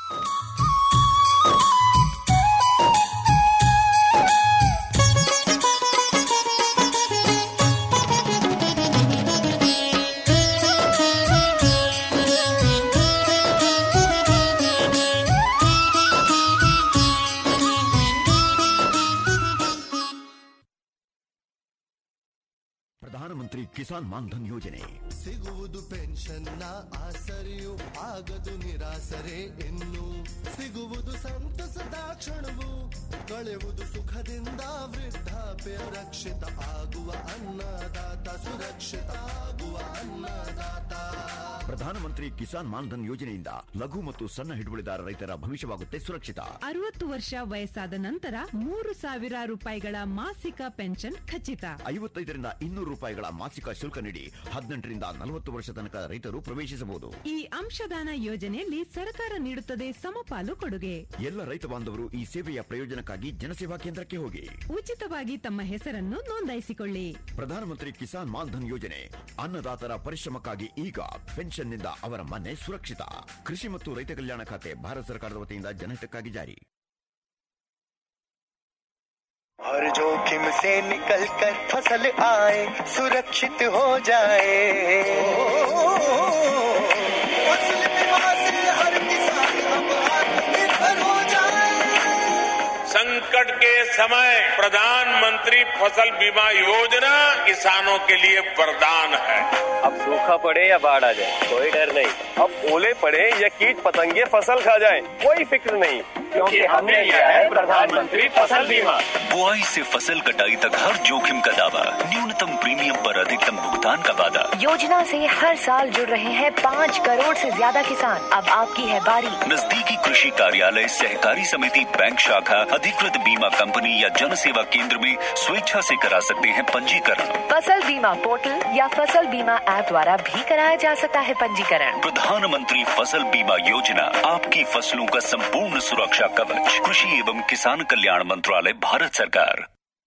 ಪ್ರಧಾನಮಂತ್ರಿ ಕಿಸಾನ್ ಮಾನ್ಧನ್ ಯೋಜನೆ ಸಿಗುವುದು ಪೆನ್ಷನ್ನ ಆಸರೆಯು ಆಗದು ನಿರಾಸರೆ ಇನ್ನು ಸಿಗುವುದು ಸಂತಸದ ಕ್ಷಣವು ಕಳೆಯುವುದು ಸುಖದಿಂದ ವೃದ್ಧಾಪ್ಯ ರಕ್ಷಿತ ಆಗುವ ಅನ್ನದಾತ ಸುರಕ್ಷಿತ ಆಗುವ ಅನ್ನದಾತ ಪ್ರಧಾನಮಂತ್ರಿ ಕಿಸಾನ್ ಮಾನ್ಧನ್ ಯೋಜನೆಯಿಂದ ಲಘು ಮತ್ತು ಸಣ್ಣ ಹಿಡುವಳಿದಾರ ರೈತರ ಭವಿಷ್ಯವಾಗುತ್ತೆ ಸುರಕ್ಷಿತ ಅರವತ್ತು ವರ್ಷ ವಯಸ್ಸಾದ ನಂತರ ಮೂರು ಸಾವಿರ ರೂಪಾಯಿಗಳ ಮಾಸಿಕ ಪೆನ್ಷನ್ ಖಚಿತ ಐವತ್ತೈದರಿಂದ ಇನ್ನೂರು ರೂಪಾಯಿಗಳ ಮಾಸಿಕ ಶುಲ್ಕ ನೀಡಿ ಹದಿನೆಂಟರಿಂದ ನಲವತ್ತು ವರ್ಷ ತನಕ ರೈತರು ಪ್ರವೇಶಿಸಬಹುದು ಈ ಅಂಶದಾನ ಯೋಜನೆಯಲ್ಲಿ ಸರ್ಕಾರ ನೀಡುತ್ತದೆ ಸಮಪಾಲು ಕೊಡುಗೆ ಎಲ್ಲ ರೈತ ಬಾಂಧವರು ಈ ಸೇವೆಯ ಪ್ರಯೋಜನಕ್ಕಾಗಿ ಜನಸೇವಾ ಕೇಂದ್ರಕ್ಕೆ ಹೋಗಿ ಉಚಿತವಾಗಿ ತಮ್ಮ ಹೆಸರನ್ನು ನೋಂದಾಯಿಸಿಕೊಳ್ಳಿ ಪ್ರಧಾನಮಂತ್ರಿ ಕಿಸಾನ್ ಮಾನ್ಧನ್ ಯೋಜನೆ ಅನ್ನದಾತರ ಪರಿಶ್ರಮಕ್ಕಾಗಿ ಈಗ ಪೆನ್ಷನ್ನಿಂದ ಅವರ ಮನೆ ಸುರಕ್ಷಿತ ಕೃಷಿ ಮತ್ತು ರೈತ ಕಲ್ಯಾಣ ಖಾತೆ ಭಾರತ ಸರ್ಕಾರದ ವತಿಯಿಂದ ಜನಹಿತಕ್ಕಾಗಿ ಜಾರಿ हर जोखिम से निकल कर फसल आए सुरक्षित हो जाए फसल बीमा से हर किसान अब आत्मनिर्भर हो जाए संकट के समय प्रधानमंत्री फसल बीमा योजना किसानों के लिए वरदान है अब सूखा पड़े या बाढ़ आ जाए कोई डर नहीं अब ओले पड़े या कीट पतंगे फसल खा जाए कोई फिक्र नहीं क्योंकि हमने लिया है प्रधानमंत्री फसल बीमा बुआई से फसल कटाई तक हर जोखिम का दावा न्यूनतम प्रीमियम पर अधिकतम भुगतान का वादा योजना से हर साल जुड़ रहे हैं पाँच करोड़ से ज्यादा किसान अब आपकी है बारी नजदीक नजदीकी कृषि कार्यालय सहकारी समिति बैंक शाखा अधिकृत बीमा कंपनी या जन सेवा केंद्र में स्वेच्छा से करा सकते हैं पंजीकरण फसल बीमा पोर्टल या फसल बीमा ऐप द्वारा भी कराया जा सकता है पंजीकरण प्रधानमंत्री फसल बीमा योजना आपकी फसलों का संपूर्ण सुरक्षा कवच कृषि एवं किसान कल्याण मंत्रालय भारत सरकार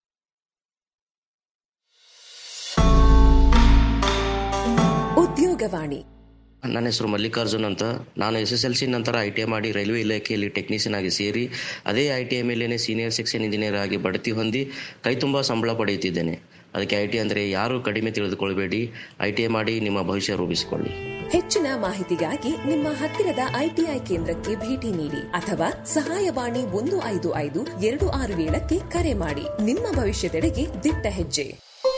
ಉದ್ಯೋಗವಾಣಿ ನನ್ನ ಹೆಸರು ಮಲ್ಲಿಕಾರ್ಜುನ್ ಅಂತ ನಾನು ಎಸ್ ಎಸ್ ಎಲ್ ಸಿ ನಂತರ ಐ ಟಿ ಐ ಮಾಡಿ ರೈಲ್ವೆ ಇಲಾಖೆಯಲ್ಲಿ ಟೆಕ್ನಿಷಿಯನ್ ಆಗಿ ಸೇರಿ ಅದೇ ಐ ಟಿ ಐ ಮೇಲೇನೆ ಸೀನಿಯರ್ ಸೆಕ್ಷನ್ ಇಂಜಿನಿಯರ್ ಆಗಿ ಬಡ್ತಿ ಹೊಂದಿ ಕೈ ತುಂಬ ಸಂಬಳ ಪಡೆಯುತ್ತಿದ್ದೇನೆ ಅದಕ್ಕೆ ಐ ಟಿ ಅಂದರೆ ಯಾರು ಕಡಿಮೆ ತಿಳಿದುಕೊಳ್ಬೇಡಿ ಐ ಟಿ ಐ ಮಾಡಿ ನಿಮ್ಮ ಭವಿಷ್ಯ ರೂಪಿಸಿಕೊಳ್ಳಿ ಹೆಚ್ಚಿನ ಮಾಹಿತಿಗಾಗಿ ನಿಮ್ಮ ಹತ್ತಿರದ ಐಟಿಐ ಕೇಂದ್ರಕ್ಕೆ ಭೇಟಿ ನೀಡಿ ಅಥವಾ ಸಹಾಯವಾಣಿ ಒಂದು ಐದು ಐದು ಎರಡು ಆರು ಏಳಕ್ಕೆ ಕರೆ ಮಾಡಿ ನಿಮ್ಮ ಭವಿಷ್ಯದೆಡೆಗೆ ದಿಟ್ಟ ಹೆಜ್ಜೆ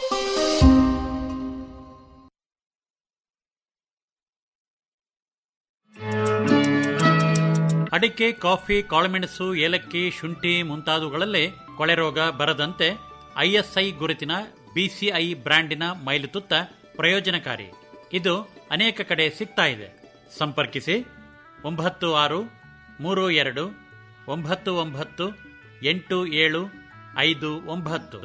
ಅಡಿಕೆ ಕಾಫಿ ಕಾಳುಮೆಣಸು ಏಲಕ್ಕಿ ಶುಂಠಿ ಮುಂತಾದವುಗಳಲ್ಲೇ ಕೊಳೆ ರೋಗ ಬರದಂತೆ ಐಎಸ್ಐ ಗುರುತಿನ ಬಿಸಿಐ ಬ್ರ್ಯಾಂಡಿನ ಮೈಲುತುತ್ತ ಪ್ರಯೋಜನಕಾರಿ ಇದು ಅನೇಕ ಕಡೆ ಸಿಗ್ತಾ ಇದೆ ಸಂಪರ್ಕಿಸಿ ಒಂಬತ್ತು ಆರು ಮೂರು ಎರಡು ಒಂಬತ್ತು ಒಂಬತ್ತು ಎಂಟು ಏಳು ಐದು ಒಂಬತ್ತು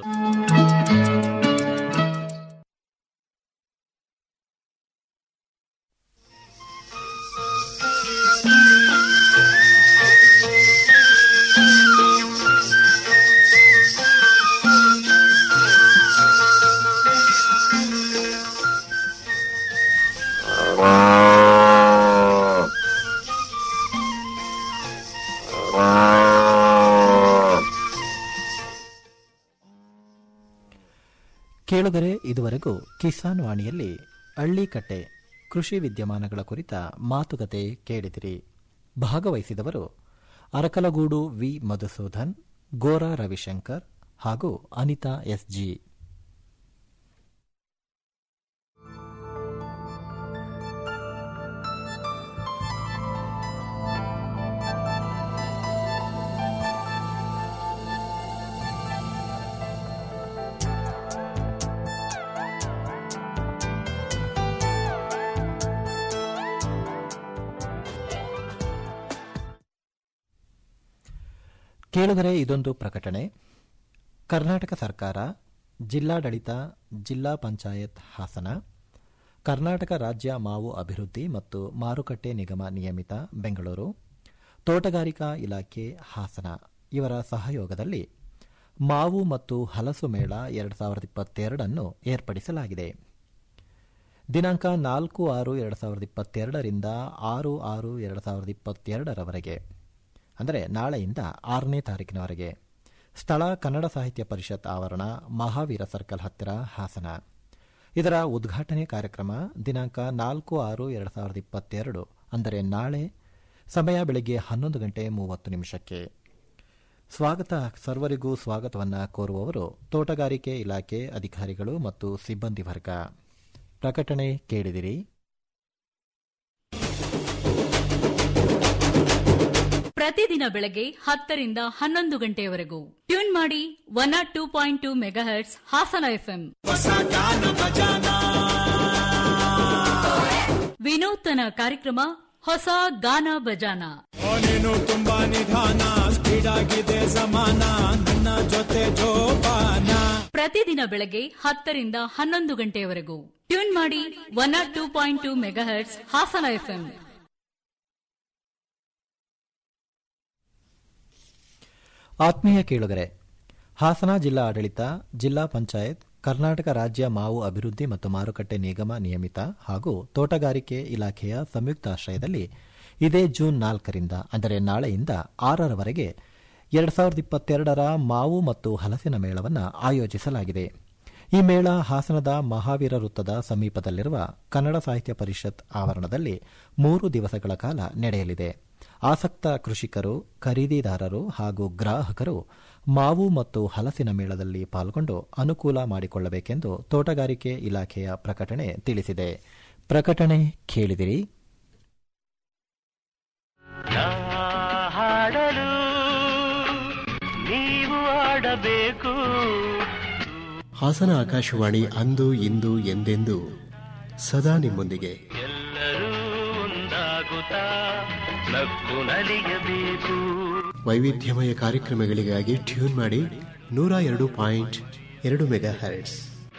ಕೇಳುಗರೆ ಇದುವರೆಗೂ ಕಿಸಾನ್ ವಾಣಿಯಲ್ಲಿ ಹಳ್ಳಿಕಟ್ಟೆ ಕೃಷಿ ವಿದ್ಯಮಾನಗಳ ಕುರಿತ ಮಾತುಕತೆ ಕೇಳಿದಿರಿ ಭಾಗವಹಿಸಿದವರು ಅರಕಲಗೂಡು ವಿ ಮಧುಸೂದನ್ ಗೋರಾ ರವಿಶಂಕರ್ ಹಾಗೂ ಅನಿತಾ ಎಸ್ಜಿ ಕೇಳುಗರೆ ಇದೊಂದು ಪ್ರಕಟಣೆ ಕರ್ನಾಟಕ ಸರ್ಕಾರ ಜಿಲ್ಲಾಡಳಿತ ಜಿಲ್ಲಾ ಪಂಚಾಯತ್ ಹಾಸನ ಕರ್ನಾಟಕ ರಾಜ್ಯ ಮಾವು ಅಭಿವೃದ್ಧಿ ಮತ್ತು ಮಾರುಕಟ್ಟೆ ನಿಗಮ ನಿಯಮಿತ ಬೆಂಗಳೂರು ತೋಟಗಾರಿಕಾ ಇಲಾಖೆ ಹಾಸನ ಇವರ ಸಹಯೋಗದಲ್ಲಿ ಮಾವು ಮತ್ತು ಹಲಸು ಮೇಳ ಎರಡು ಸಾವಿರದ ಇಪ್ಪತ್ತೆರಡನ್ನು ಏರ್ಪಡಿಸಲಾಗಿದೆ ದಿನಾಂಕ ನಾಲ್ಕು ಆರು ಎರಡು ಸಾವಿರದ ಇಪ್ಪತ್ತೆರಡರಿಂದ ಆರು ಆರು ಎರಡು ಸಾವಿರದ ಇಪ್ಪತ್ತೆರಡರವರೆಗೆ ಅಂದರೆ ನಾಳೆಯಿಂದ ಆರನೇ ತಾರೀಕಿನವರೆಗೆ ಸ್ಥಳ ಕನ್ನಡ ಸಾಹಿತ್ಯ ಪರಿಷತ್ ಆವರಣ ಮಹಾವೀರ ಸರ್ಕಲ್ ಹತ್ತಿರ ಹಾಸನ ಇದರ ಉದ್ಘಾಟನೆ ಕಾರ್ಯಕ್ರಮ ದಿನಾಂಕ ನಾಲ್ಕು ಆರು ಎರಡು ಸಾವಿರದ ಇಪ್ಪತ್ತೆರಡು ಅಂದರೆ ನಾಳೆ ಸಮಯ ಬೆಳಗ್ಗೆ ಹನ್ನೊಂದು ಗಂಟೆ ಮೂವತ್ತು ನಿಮಿಷಕ್ಕೆ ಸ್ವಾಗತ ಸರ್ವರಿಗೂ ಸ್ವಾಗತವನ್ನು ಕೋರುವವರು ತೋಟಗಾರಿಕೆ ಇಲಾಖೆ ಅಧಿಕಾರಿಗಳು ಮತ್ತು ಸಿಬ್ಬಂದಿ ವರ್ಗ ಪ್ರಕಟಣೆ ಕೇಳಿದಿರಿ ಪ್ರತಿದಿನ ಬೆಳಗ್ಗೆ ಹತ್ತರಿಂದ ಹನ್ನೊಂದು ಗಂಟೆಯವರೆಗೂ ಟ್ಯೂನ್ ಮಾಡಿ one naught two point two megahertz Hassan FM ವಿನೂತನ ಕಾರ್ಯಕ್ರಮ ಹೊಸ ಗಾನ ಬಜಾನ ನೀನು ತುಂಬಾ ನಿಧಾನ ಸ್ಪೀಡ್ ಆಗಿದೆ ಸಮಾನ ನನ್ನ ಜೊತೆ ಜೋಪಾನ ಪ್ರತಿದಿನ ಬೆಳಗ್ಗೆ ಹತ್ತರಿಂದ ಹನ್ನೊಂದು ಗಂಟೆಯವರೆಗೂ ಟ್ಯೂನ್ ಮಾಡಿ one naught two point two megahertz Hassan FM ಆತ್ಮೀಯ ಕೇಳುಗರೆ ಹಾಸನ ಜಿಲ್ಲಾ ಆಡಳಿತ ಜಿಲ್ಲಾ ಪಂಚಾಯತ್ ಕರ್ನಾಟಕ ರಾಜ್ಯ ಮಾವು ಅಭಿವೃದ್ಧಿ ಮತ್ತು ಮಾರುಕಟ್ಟೆ ನಿಗಮ ನಿಯಮಿತ ಹಾಗೂ ತೋಟಗಾರಿಕೆ ಇಲಾಖೆಯ ಸಂಯುಕ್ತಾಶ್ರಯದಲ್ಲಿ ಇದೇ ಜೂನ್ ನಾಲ್ಕರಿಂದ ಅಂದರೆ ನಾಳೆಯಿಂದ ಆರರವರೆಗೆ ಎರಡು ಸಾವಿರದ ಇಪ್ಪತ್ತೆರಡರ ಮಾವು ಮತ್ತು ಹಲಸಿನ ಮೇಳವನ್ನು ಆಯೋಜಿಸಲಾಗಿದೆ ಈ ಮೇಳ ಹಾಸನದ ಮಹಾವೀರ ವೃತ್ತದ ಸಮೀಪದಲ್ಲಿರುವ ಕನ್ನಡ ಸಾಹಿತ್ಯ ಪರಿಷತ್ ಆವರಣದಲ್ಲಿ ಮೂರು ದಿವಸಗಳ ಕಾಲ ನಡೆಯಲಿದೆ ಆಸಕ್ತ ಕೃಷಿಕರು ಖರೀದಿದಾರರು ಹಾಗೂ ಗ್ರಾಹಕರು ಮಾವು ಮತ್ತು ಹಲಸಿನ ಮೇಳದಲ್ಲಿ ಪಾಲ್ಗೊಂಡು ಅನುಕೂಲ ಮಾಡಿಕೊಳ್ಳಬೇಕೆಂದು ತೋಟಗಾರಿಕೆ ಇಲಾಖೆಯ ಪ್ರಕಟಣೆ ತಿಳಿಸಿದೆ ಪ್ರಕಟಣೆ ಕೇಳಿದಿರಿ ಹಾಡಲು ನೀವು ಆಡಬೇಕು ಹಾಸನ ಆಕಾಶವಾಣಿ ಅಂದು ಇಂದು ಎಂದೆಂದು ಸದಾ ನಿಮ್ಮೊಂದಿಗೆ ಎಲ್ಲರೂ ಒಂದಾಗುತ್ತಾ ನಕ್ಕು ನಲಿಯಬೇಕು ವೈವಿಧ್ಯಮಯ ಕಾರ್ಯಕ್ರಮಗಳಿಗಾಗಿ ಟ್ಯೂನ್ ಮಾಡಿ ನೂರ ಎರಡು ಪಾಯಿಂಟ್ ಎರಡು megahertz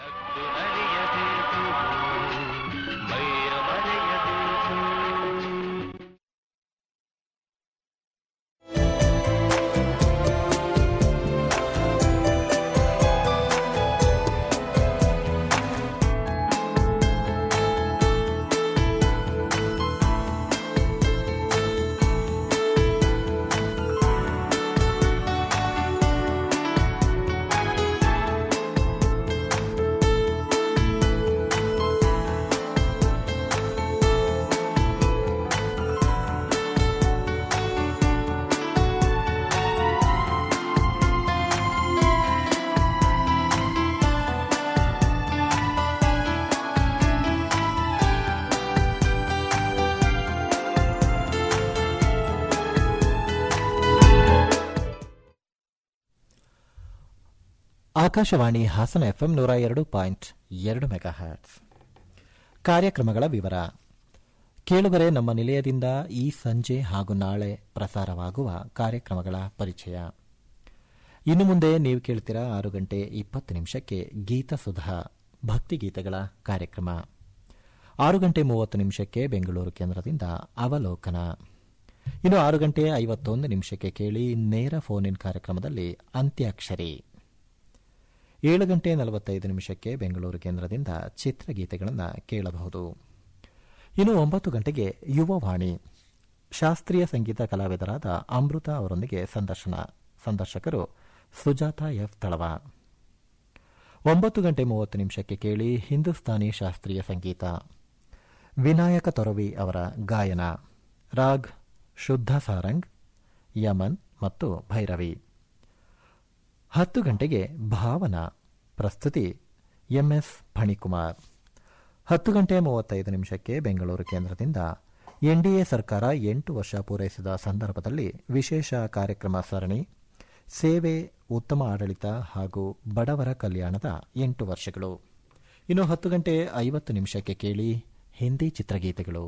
Akashvani Hassan FM ನೂರ ಎರಡು ಪಾಯಿಂಟ್ ಎರಡು ಮೆಗಾ ಹ್ಯಾಟ್ಸ್ ಕಾರ್ಯಕ್ರಮಗಳ ವಿವರ ಕೇಳುಗರೆ ನಮ್ಮ ನಿಲಯದಿಂದ ಈ ಸಂಜೆ ಹಾಗೂ ನಾಳೆ ಪ್ರಸಾರವಾಗುವ ಕಾರ್ಯಕ್ರಮಗಳ ಪರಿಚಯ ಇನ್ನು ಮುಂದೆ ನೀವು ಕೇಳ್ತೀರಾ ಆರು ಗಂಟೆ ಇಪ್ಪತ್ತು ನಿಮಿಷಕ್ಕೆ ಗೀತ ಸುಧಾ ಭಕ್ತಿಗೀತೆಗಳ ಕಾರ್ಯಕ್ರಮ ಆರು ಗಂಟೆ ಮೂವತ್ತು ನಿಮಿಷಕ್ಕೆ ಬೆಂಗಳೂರು ಕೇಂದ್ರದಿಂದ ಅವಲೋಕನ ಇನ್ನು ಆರು ಗಂಟೆ ಐವತ್ತೊಂದು ನಿಮಿಷಕ್ಕೆ ಕೇಳಿ ನೇರ ಫೋನ್ ಇನ್ ಕಾರ್ಯಕ್ರಮದಲ್ಲಿ ಅಂತ್ಯಾಕ್ಷರಿ ಏಳು ಗಂಟೆ ನಲವತ್ತೈದು ನಿಮಿಷಕ್ಕೆ ಬೆಂಗಳೂರು ಕೇಂದ್ರದಿಂದ ಚಿತ್ರಗೀತೆಗಳನ್ನು ಕೇಳಬಹುದು ಇನ್ನು ಒಂಬತ್ತು ಗಂಟೆಗೆ ಯುವವಾಣಿ ಶಾಸ್ತ್ರೀಯ ಸಂಗೀತ ಕಲಾವಿದರಾದ ಅಮೃತ ಅವರೊಂದಿಗೆ ಸಂದರ್ಶನ ಸಂದರ್ಶಕರು ಸುಜಾತ ಎಫ್ ತಳವ ಒಂಬತ್ತು ಗಂಟೆ ಮೂವತ್ತು ನಿಮಿಷಕ್ಕೆ ಕೇಳಿ ಹಿಂದೂಸ್ತಾನಿ ಶಾಸ್ತ್ರೀಯ ಸಂಗೀತ ವಿನಾಯಕ ತೊರವಿ ಅವರ ಗಾಯನ ರಾಗ್ ಶುದ್ಧ ಸಾರಂಗ್ ಯಮನ್ ಮತ್ತು ಭೈರವಿ ಹತ್ತು ಗಂಟೆಗೆ ಭಾವನಾ ಪ್ರಸ್ತುತಿ ಎಂಎಸ್ ಫಣಿಕುಮಾರ್ ಹತ್ತು ಗಂಟೆ ಮೂವತ್ತೈದು ನಿಮಿಷಕ್ಕೆ ಬೆಂಗಳೂರು ಕೇಂದ್ರದಿಂದ ಎನ್ಡಿಎ ಸರ್ಕಾರ ಎಂಟು ವರ್ಷ ಪೂರೈಸಿದ ಸಂದರ್ಭದಲ್ಲಿ ವಿಶೇಷ ಕಾರ್ಯಕ್ರಮ ಸರಣಿ ಸೇವೆ ಉತ್ತಮ ಆಡಳಿತ ಹಾಗೂ ಬಡವರ ಕಲ್ಯಾಣದ ಎಂಟು ವರ್ಷಗಳು ಇನ್ನು ಹತ್ತು ಗಂಟೆ ಐವತ್ತು ನಿಮಿಷಕ್ಕೆ ಕೇಳಿ ಹಿಂದಿ ಚಿತ್ರಗೀತೆಗಳು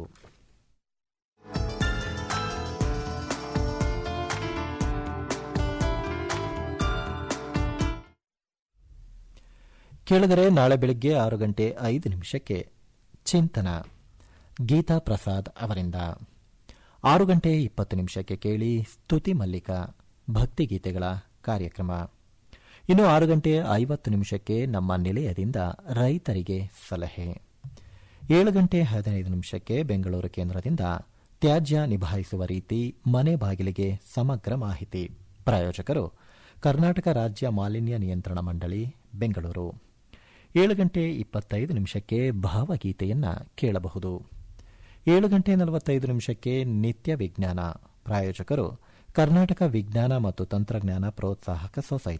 ಕೇಳಿದರೆ ನಾಳೆ ಬೆಳಗ್ಗೆ ಆರು ಗಂಟೆ ಐದು ನಿಮಿಷಕ್ಕೆ ಚಿಂತನ ಗೀತಾ ಪ್ರಸಾದ್ ಅವರಿಂದ ಆರು ಗಂಟೆ ಇಪ್ಪತ್ತು ನಿಮಿಷಕ್ಕೆ ಕೇಳಿ ಸ್ತುತಿ ಮಲ್ಲಿಕ ಭಕ್ತಿಗೀತೆಗಳ ಕಾರ್ಯಕ್ರಮ ಇನ್ನು ಆರು ಗಂಟೆ ಐವತ್ತು ನಿಮಿಷಕ್ಕೆ ನಮ್ಮ ನಿಲಯದಿಂದ ರೈತರಿಗೆ ಸಲಹೆ ಏಳು ಗಂಟೆ ಹದಿನೈದು ನಿಮಿಷಕ್ಕೆ ಬೆಂಗಳೂರು ಕೇಂದ್ರದಿಂದ ತ್ಯಾಜ್ಯ ನಿಭಾಯಿಸುವ ರೀತಿ ಮನೆ ಬಾಗಿಲಿಗೆ ಸಮಗ್ರ ಮಾಹಿತಿ ಪ್ರಾಯೋಜಕರು ಕರ್ನಾಟಕ ರಾಜ್ಯ ಮಾಲಿನ್ಯ ನಿಯಂತ್ರಣ ಮಂಡಳಿ ಬೆಂಗಳೂರು ಏಳು ಗಂಟೆ ಇಪ್ಪತ್ತೈದು ನಿಮಿಷಕ್ಕೆ ಭಾವಗೀತೆಯನ್ನ ಕೇಳಬಹುದು ಏಳು ಗಂಟೆ ನಲವತ್ತೈದು ನಿಮಿಷಕ್ಕೆ ನಿತ್ಯ ವಿಜ್ಞಾನ ಪ್ರಾಯೋಜಕರು ಕರ್ನಾಟಕ ವಿಜ್ಞಾನ ಮತ್ತು ತಂತ್ರಜ್ಞಾನ ಪ್ರೋತ್ಸಾಹಕ ಸೊಸೈಟಿ